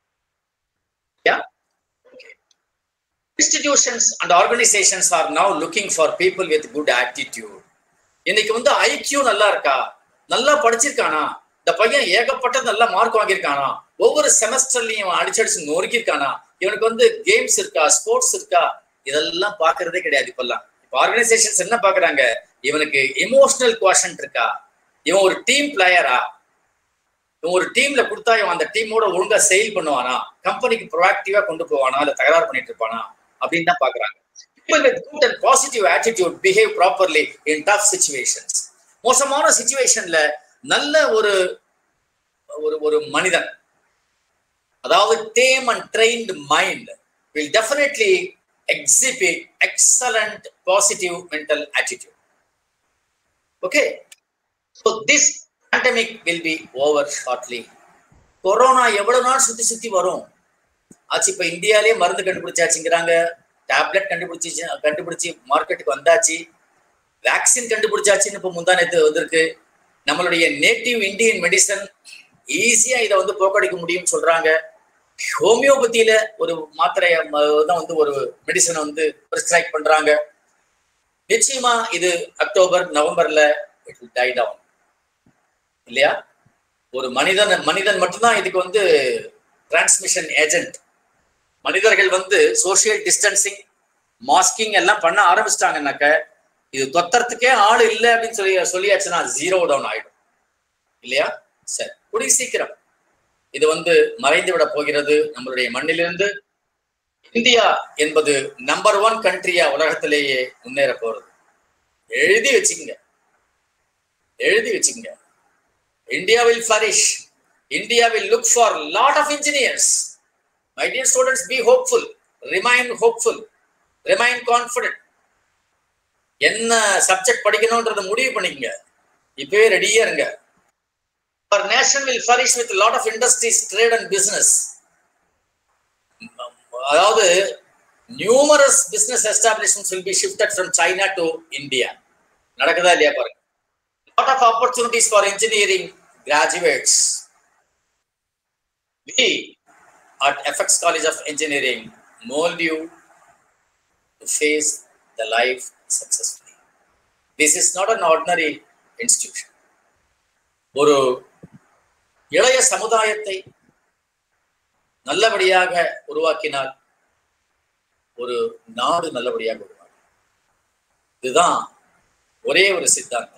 Yeah. Okay. Institutions and organizations are now looking for people with good attitude. இன்னைக்கு வந்து ஐக்கியூ நல்லா இருக்கா நல்லா படிச்சிருக்கானா இந்த பையன் ஏகப்பட்ட நல்ல மார்க் வாங்கியிருக்கானா ஒவ்வொரு செமஸ்டர்லயும் அடிச்சடிச்சு நொறுக்கியிருக்கானா இவனுக்கு வந்து கேம்ஸ் இருக்கா ஸ்போர்ட்ஸ் இருக்கா இதெல்லாம் பாக்குறதே கிடையாது இப்பெல்லாம் இப்ப ஆர்கனைசேஷன்ஸ் என்ன பாக்குறாங்க இவனுக்கு எமோஷனல் குவாஷன் இருக்கா இவன் ஒரு டீம் பிளேயரா இவன் ஒரு டீம்ல கொடுத்தா இவன் அந்த டீமோட ஒழுங்கா செயல் பண்ணுவானா கம்பெனிக்கு ப்ரொஆக்டிவா கொண்டு போவானா இல்ல தகராறு பண்ணிட்டு இருப்பானா அப்படின்னு தான் பாக்குறாங்க people with good and positive attitude behave properly in tough situations மோசமான சுச்சுவேஷன்ல நல்ல ஒரு ஒரு ஒரு மனிதன் அதாவது tame and trained mind will definitely exhibit excellent positive mental attitude okay so this pandemic will be over shortly corona எவ்வளவு நாள் சுத்தி சுத்தி வரும் ஆச்சு இப்ப இந்தியாலே மருந்து கண்டுபிடிச்சாச்சுங்கிறாங்க டேப்லெட் கண்டுபிடிச்சி கண்டுபிடிச்சி மார்க்கெட்டுக்கு வந்தாச்சு வேக்சின் கண்டுபிடிச்சாச்சுன்னு இப்போ முந்தா நேத்து வந்திருக்கு நம்மளுடைய நேட்டிவ் இந்தியன் மெடிசன் ஈஸியா இதை வந்து போக்கடிக்க முடியும்னு சொல்றாங்க ஹோமியோபதியில ஒரு மாத்திரைய தான் வந்து ஒரு மெடிசனை வந்து பிரிஸ்கிரைப் பண்றாங்க நிச்சயமா இது அக்டோபர் நவம்பர்ல இட் வில் டை டவுன் இல்லையா ஒரு மனிதன் மனிதன் மட்டும்தான் இதுக்கு வந்து டிரான்ஸ்மிஷன் ஏஜென்ட் மனிதர்கள் வந்து சோசியல் டிஸ்டன்சிங் மாஸ்கிங் எல்லாம் பண்ண ஆரம்பிச்சிட்டாங்கன்னாக்க இது தொத்தறதுக்கே ஆள் இல்லை அப்படின்னு சொல்லி சொல்லியாச்சுன்னா ஜீரோ டவுன் ஆயிடும் இல்லையா சரி கூடிய சீக்கிரம் இது வந்து மறைந்து விட போகிறது நம்மளுடைய மண்ணிலிருந்து இந்தியா என்பது நம்பர் ஒன் கண்ட்ரியா உலகத்திலேயே முன்னேற போறது எழுதி வச்சுக்கங்க எழுதி வச்சுக்கங்க India will flourish India will look for lot of engineers my dear students be hopeful remain hopeful remain confident என்ன சப்ஜெக்ட் படிக்கணும்ன்றத முடிவு பண்ணிக்கங்க இப்பவே ரெடியா இருங்க our nation will flourish with a lot of industries trade and business அதாவது numerous business establishments will be shifted from china to india நடக்குதா இல்லையா பாருங்க lot of opportunities for engineering graduates we at fx college of engineering mold you to face the life successfully this is not an ordinary institution ஒரு இளைய சமுதாயத்தை நல்லபடியாக உருவாக்கினால் ஒரு நாடு நல்லபடியாக உருவாகும் இதுதான் ஒரே ஒரு சித்தாந்தம்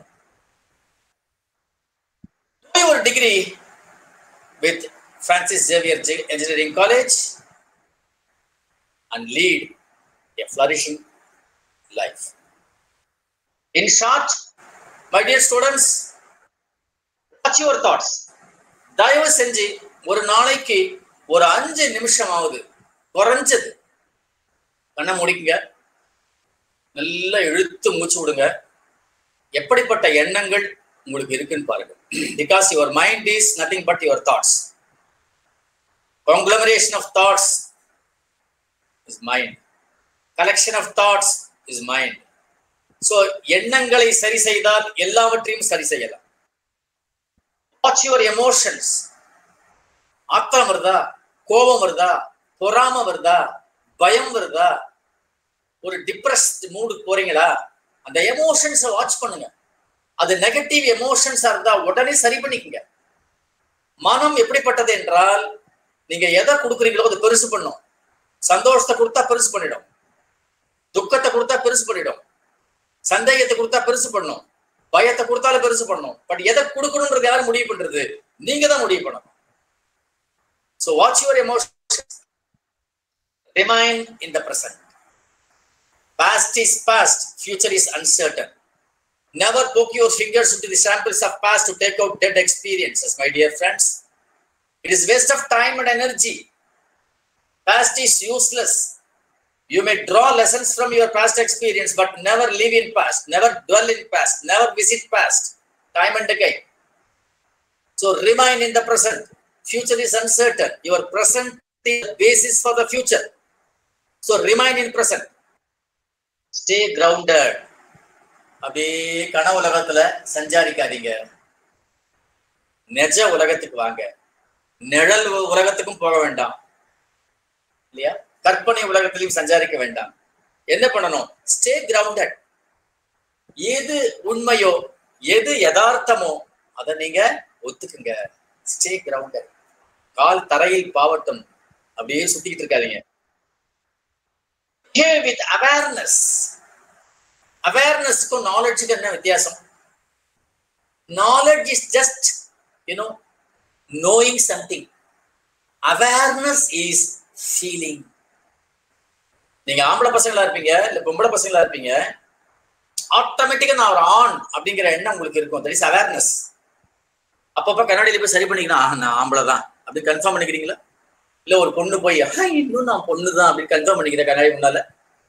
ஒரு degree with Francis Xavier engineering college and lead a flourishing life in short my dear students watch your thoughts தயவு செஞ்சு ஒரு நாளைக்கு ஒரு அஞ்சு நிமிஷம் ஆகுது குறைஞ்சது கண்ணை முடிக்குங்க நல்லா இழுத்து மூச்சு விடுங்க எப்படிப்பட்ட எண்ணங்கள் உங்களுக்கு இருக்குன்னு பாருங்க because your mind is nothing but your thoughts conglomeration of thoughts is mind collection of thoughts is mind so எண்ணங்களை சரி செய்தால் எல்லாவற்றையும் சரி செய்யலாம் வாட்ச் யுவர் எமோஷன்ஸ் ஆத்திரம் வருதா கோபம் வருதா பொறாம வருதா பயம் வருதா ஒரு டிப்ரெஸ்ட் மூடு போறீங்களா அந்த எமோஷன்ஸை வாட்ச் பண்ணுங்க அது நெகட்டிவ் எமோஷன்ஸா இருந்தா உடனே சரி பண்ணிக்கங்க மனம் எப்படிப்பட்டது என்றால் நீங்க எதை கொடுக்குறீங்களோ அது பெருசு பண்ணும் சந்தோஷத்தை கொடுத்தா பெருசு பண்ணிடும் துக்கத்தை கொடுத்தா பெருசு பண்ணிடும் சந்தேகத்தை கொடுத்தா பெருசு பண்ணும் பயத்தை கொடுத்தாலும் பெருசு பண்ணும் பட் எதை கொடுக்கணும்ன்றது யாரும் முடிவு பண்றது நீங்க தான் முடிவு பண்ணணும் so watch your emotions remain in the present past is past future is uncertain Never poke your fingers into the samples of past to take out dead experiences, my dear friends. It is waste of time and energy. Past is useless. You may draw lessons from your past experience, but never live in past, never dwell in past, never visit past, time and again. So remain in the present. Future is uncertain. Your present is the basis for the future. So remain in present. Stay grounded. அப்படியே கன உலகத்துல சஞ்சாரிக்காதீங்க நிஜ உலகத்துக்கு வாங்க நிழல் உலகத்துக்கும் போக வேண்டாம் இல்லையா கற்பனை உலகத்திலையும் சஞ்சாரிக்க வேண்டாம் என்ன பண்ணணும் ஸ்டே கிரவுண்டட் எது உண்மையோ எது யதார்த்தமோ அதை நீங்க ஒத்துக்குங்க ஸ்டே கிரவுண்டட் கால் தரையில் பாவட்டும் அப்படியே சுத்திக்கிட்டு இருக்காதீங்க வித் அவேர்னஸ் அவேர்னஸ்க்கும் நாலேஜுக்கு என்ன வித்தியாசம் knowledge is just you know knowing something awareness is feeling நீங்க ஆம்பளை பசங்களா இருப்பீங்க இல்ல பொம்பளை பசங்களா இருப்பீங்க ஆட்டோமேட்டிக்கா நான் ஒரு ஆண் அப்படிங்கிற எண்ணம் உங்களுக்கு இருக்கும் தட் இஸ் அவேர்னஸ் அப்பப்ப கண்ணாடியில போய் சரி பண்ணிக்கணும் நான் ஆம்பளை தான் அப்படி கன்ஃபார்ம் பண்ணிக்கிறீங்களா இல்ல ஒரு பொண்ணு போய் இன்னும் நான் பொண்ணு தான் அப்படின்னு கன்ஃபார்ம் பண்ணிக்கிறேன் கண்ணாடி முன்னால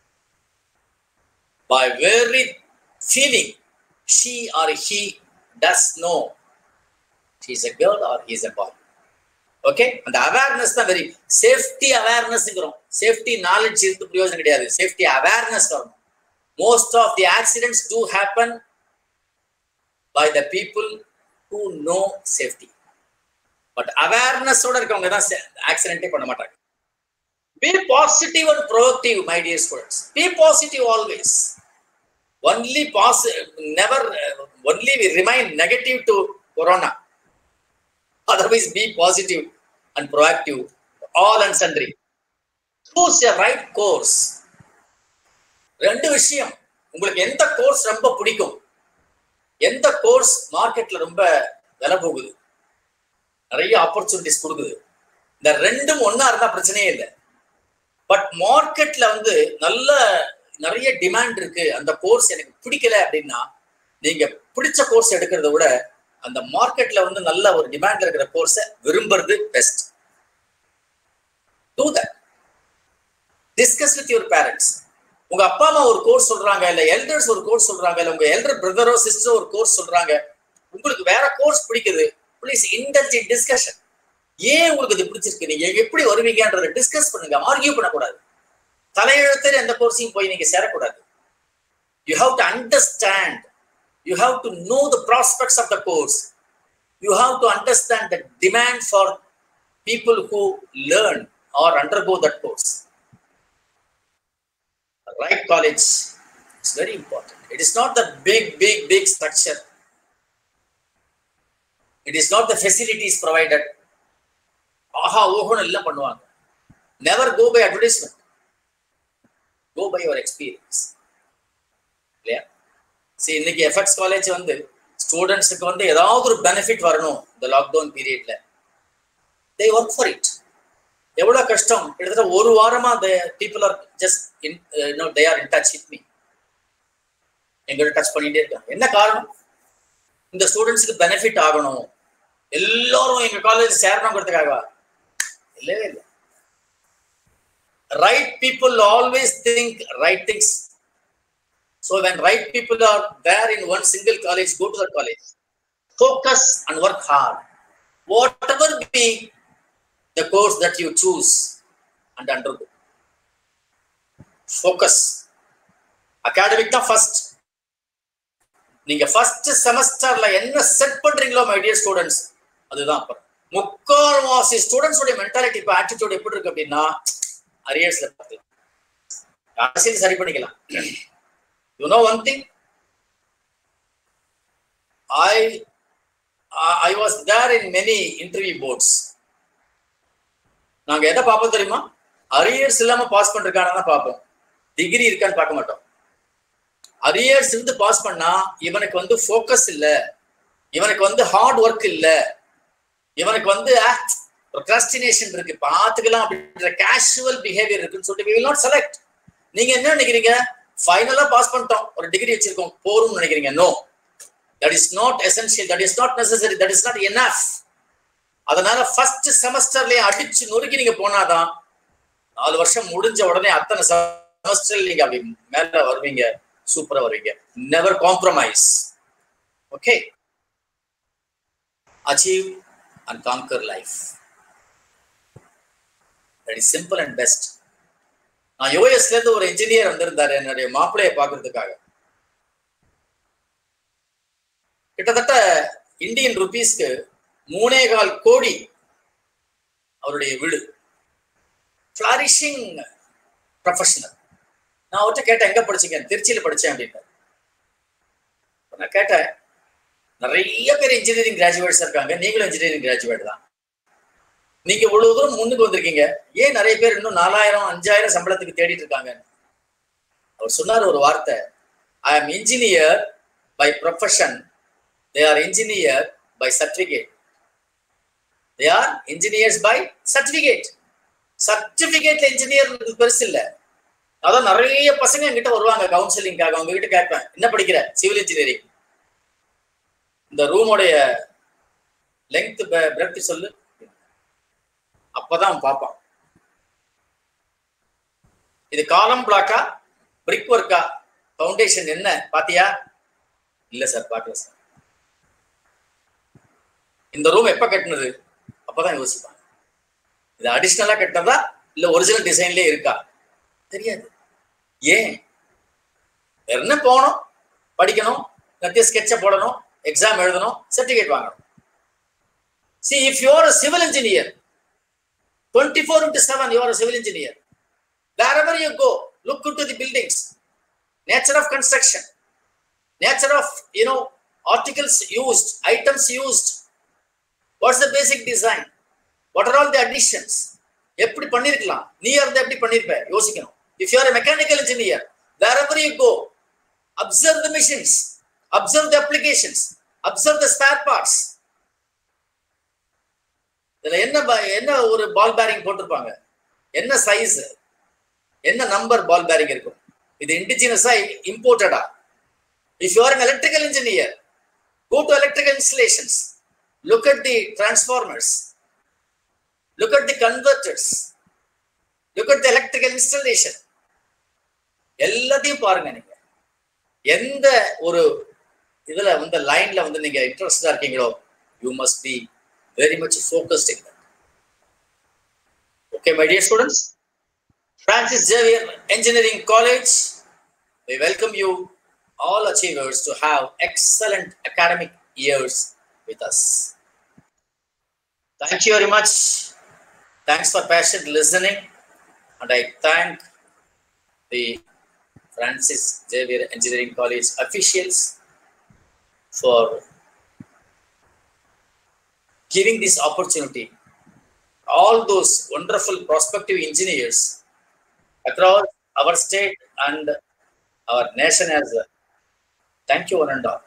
by very feeling she or he does know she is a girl or he is a boy okay அந்த அவேர்னஸ் தான் வெரி சேஃப்டி அவேர்னஸ்ங்கிறோம் சேஃப்டி நாலேஜ் இருந்து பிரயோஜனம் கிடையாது சேஃப்டி அவேர்னஸ் வரணும் most of the accidents to happen by the people who know safety but அவேர்னஸோட இருக்கவங்க தான் ஆக்சிடென்டே பண்ண மாட்டாங்க Be positive and proactive, my dear students. Be positive always. Only positive, never, uh, only we remain negative to corona. Otherwise, be positive and proactive, all and sundry. Choose a right course. ரெண்டு விஷயம் உங்களுக்கு எந்த course ரொம்ப பிடிக்கும் எந்த course மார்க்கெட்ல ரொம்ப விலை போகுது நிறைய ஆப்பர்ச்சுனிட்டிஸ் கொடுக்குது இந்த ரெண்டும் ஒன்னா இருந்தா பிரச்சனையே இல்லை பட் மார்க்கெட்ல வந்து நல்ல நிறைய டிமாண்ட் இருக்கு அந்த கோர்ஸ் எனக்கு பிடிக்கல அப்படின்னா நீங்க பிடிச்ச கோர்ஸ் எடுக்கிறத விட அந்த மார்க்கெட்ல வந்து நல்ல ஒரு டிமாண்ட்ல இருக்கிற கோர்ஸை விரும்புறது best to that discuss with your parents உங்க அப்பா அம்மா ஒரு கோர்ஸ் சொல்றாங்க இல்ல எல்டர்ஸ் ஒரு கோர்ஸ் சொல்றாங்க இல்ல உங்க எல்டர் பிரதரோ சிஸ்டரோ ஒரு கோர்ஸ் சொல்றாங்க உங்களுக்கு வேற கோர்ஸ் பிடிக்குது ப்ளீஸ் இன்டெலிஜென்ட் டிஸ்கஷன் ஏன் உங்களுக்கு இது பிடிச்சிருக்கு நீங்க எப்படி வருவீங்கன்றதை டிஸ்கஸ் பண்ணுங்க ஆர்கியூ பண்ணக்கூடாது தலையெழுத்தில் எந்த கோர்ஸையும் போய் நீங்க சேரக்கூடாது you have to understand you have to know the prospects of the course you have to understand the demand for people who learn or undergo that course right college it's very important it is not the big big big structure it is not the facilities provided ஆஹா ஓஹோன்னு எல்லாம் பண்ணுவாங்க never go by advertisement go by your experience இல்லையா சரி இன்னைக்கு FX college வந்து ஸ்டூடெண்ட்ஸுக்கு வந்து ஏதாவது ஒரு பெனிஃபிட் வரணும் இந்த லாக்டவுன் பீரியட்ல தே ஒர்க் ஃபார் இட் எவ்வளவு கஷ்டம் கிட்டத்தட்ட ஒரு வாரமா the people are just in no they are in touch with me எங்கள்ட்ட டச் பண்ணிட்டே இருக்காங்க என்ன காரணம் இந்த ஸ்டூடெண்ட்ஸுக்கு பெனிஃபிட் ஆகணும் எல்லாரும் எங்க காலேஜ் சேரணுங்கிறதுக்காகவா இல்லவே இல்லை right people always think right things so when right people are there in one single college go to the college focus and work hard whatever be the course that you choose and undergo focus academic தான் first நீங்க first செமஸ்டர்ல என்ன செட் பண்றீங்களோ my dear students அதுதான் அப்புறம் முக்கால்வாசி ஸ்டூடெண்ட்ஸோட mentality இப்போ ஆட்டிடியூட் எப்படி இருக்கு அப்படின்னா அரியர்ஸ்ல பார்த்து அரசியல் சரி பண்ணிக்கலாம் you know one thing I I was there in many interview boards நாங்க எதை பார்ப்போம் தெரியுமா அரியர்ஸ் இல்லாம பாஸ் பண்றதுக்கான பார்ப்போம் டிகிரி இருக்கான்னு பார்க்க மாட்டோம் அரியர்ஸ் இருந்து பாஸ் பண்ணா இவனுக்கு வந்து ஃபோக்கஸ் இல்ல இவனுக்கு வந்து ஹார்ட் ஒர்க் இல்ல இவனுக்கு வந்து ப்ரொக்ராஸ்டினேஷன் இருக்கு பாத்துக்கலாம் அப்படின்ற கேஷுவல் பிஹேவியர் இருக்குன்னு சொல்லிட்டு வில் நாட் செலக்ட் நீங்க என்ன நினைக்கிறீங்க ஃபைனலா பாஸ் பண்ணிட்டோம் ஒரு டிகிரி வச்சிருக்கோம் போரும்னு நினைக்கிறீங்க no that is not essential that is not necessary that is not enough அதனால ஃபர்ஸ்ட் செமஸ்டர்லயே அடிச்சு நொறுக்கி நீங்க போனாதான் நாலு வருஷம் முடிஞ்ச உடனே அத்தனை செமஸ்டர் நீங்க அப்படி மேல வருவீங்க சூப்பரா வருவீங்க never compromise okay achieve and conquer life that is simple and best நான் யூஎஸ்ல இருந்து ஒரு இன்ஜினியர் வந்திருந்தாரு என்னுடைய மாப்பிள்ளைய பாக்குறதுக்காக கிட்டத்தட்ட இந்தியன் ருபீஸ்க்கு மூணே கால் கோடி அவருடைய வீடு ஃபிளாரிஷிங் ப்ரொஃபஷனல் நான் அவர்கிட்ட கேட்டேன் எங்க படிச்சீங்க திருச்சியில படிச்சேன் அப்படின்னு நான் கேட்டேன் நிறைய பேர் இன்ஜினியரிங் கிராஜுவேட்ஸ் இருக்காங்க நீங்களும் இன்ஜினியரிங் கிராஜுவேட் தான் நீங்க இவ்வளவு தூரம் முன்னுக்கு வந்திருக்கீங்க ஏன் நிறைய பேர் இன்னும் நாலாயிரம் அஞ்சாயிரம் சம்பளத்துக்கு தேடிட்டு இருக்காங்க அவர் சொன்னார் ஒரு வார்த்தை I am engineer by profession they are engineer by certificate they are engineers by certificate சர்டிபிகேட்ல இன்ஜினியர் பெருசு இல்ல அதான் நிறைய பசங்க என்கிட்ட வருவாங்க கவுன்சிலிங்காக அவங்க கிட்ட கேட்பேன் என்ன படிக்கிற சிவில் இன்ஜினியரிங் இந்த ரூமோடைய லெங்க் பிரெத் சொல்லு அப்பதான் அவன் பார்ப்பான் இது காலம் பிளாக்கா பிரிக் ஒர்க்கா ஃபவுண்டேஷன் என்ன பாத்தியா இல்ல சார் பாக்கல சார் இந்த ரூம் எப்ப கட்டினது அப்பதான் யோசிப்பான் இது அடிஷ்னலா கட்டினதா இல்ல ஒரிஜினல் டிசைன்லயே இருக்கா தெரியாது ஏன் என்ன போகணும் படிக்கணும் கத்திய ஸ்கெட்ச போடணும் எக்ஸாம் எழுதணும் சர்டிபிகேட் வாங்கணும் see if you're a civil engineer 24 into 7 you are a civil engineer wherever you go look into the buildings nature of construction nature of you know articles used items used what's the basic design what are all the additions எப்படி பண்ணிருக்கலாம் நீ இருந்தா எப்படி பண்ணிருப்ப யோசிக்கணும் if you are mechanical engineer wherever you go observe the machines observe the applications observe the spare parts இதுல என்ன என்ன ஒரு பால் பேரிங் போட்டிருப்பாங்க என்ன சைஸ் என்ன நம்பர் பால் பேரிங் இருக்கும் இது இண்டிஜினஸா இம்போர்ட்டடா if you are an electrical engineer go to electrical installations look at the transformers look at the converters look at the electrical installation எல்லாத்தையும் பாருங்க நீங்க எந்த ஒரு இதுல வந்து லைன்ல வந்து நீங்க இன்ட்ரெஸ்டா இருக்கீங்களோ you must be very much focused in that. Okay, my dear students, Francis Xavier Engineering College, we welcome you all achievers to have excellent academic years with us. Thank you very much. Thanks for patient listening. And I thank the Francis Xavier Engineering College officials for giving this opportunity all those wonderful prospective engineers across our state and our nation as well. Thank you, one and all.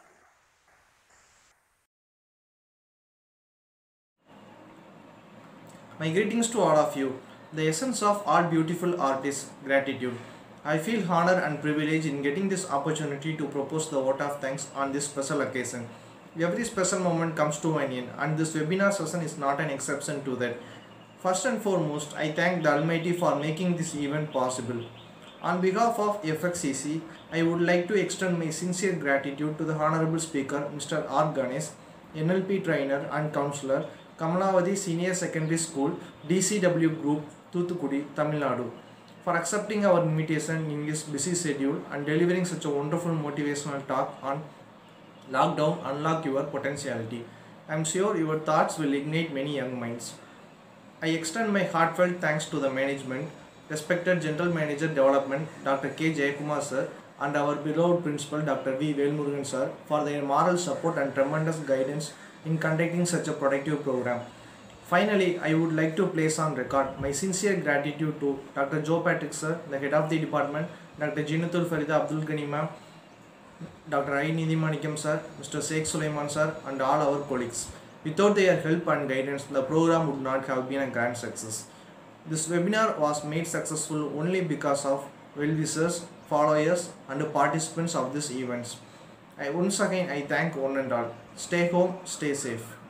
My greetings to all of you. The essence of all beautiful art is gratitude. I feel honored and privileged in getting this opportunity to propose the vote of thanks on this special occasion. Every special moment comes to an end, and this webinar session is not an exception to that. First and foremost, I thank the Almighty for making this event possible. On behalf of FXCC, I would like to extend my sincere gratitude to the Honorable Speaker, Mr. R. Ganesh, NLP trainer and counselor, Kamalavadi Senior Secondary School, DCW Group, Thuthukudi, Tamil Nadu, for accepting our invitation in his busy schedule and delivering such a wonderful motivational talk on Lockdown Unlock Your Potentiality. I am sure your thoughts will ignite many young minds. I extend my heartfelt thanks to the management, respected General Manager Development Dr. K. Jayakumar sir, and our beloved Principal Dr. V. Velmurugan sir for their moral support and tremendous guidance in conducting such a productive program. Finally, I would like to place on record my sincere gratitude to Dr. Joe Patrick sir, the head of the department, Dr. Jinatul Farida Abdul Ghani ma'am, Dr. I. Nidhimanikam sir, Mr. Sheikh Sulaiman sir, and all our colleagues. Without their help and guidance, the program would not have been a grand success. This webinar was made successful only because of well-wishers, followers, and participants of these events. I once again I thank one and all. Stay home, stay safe.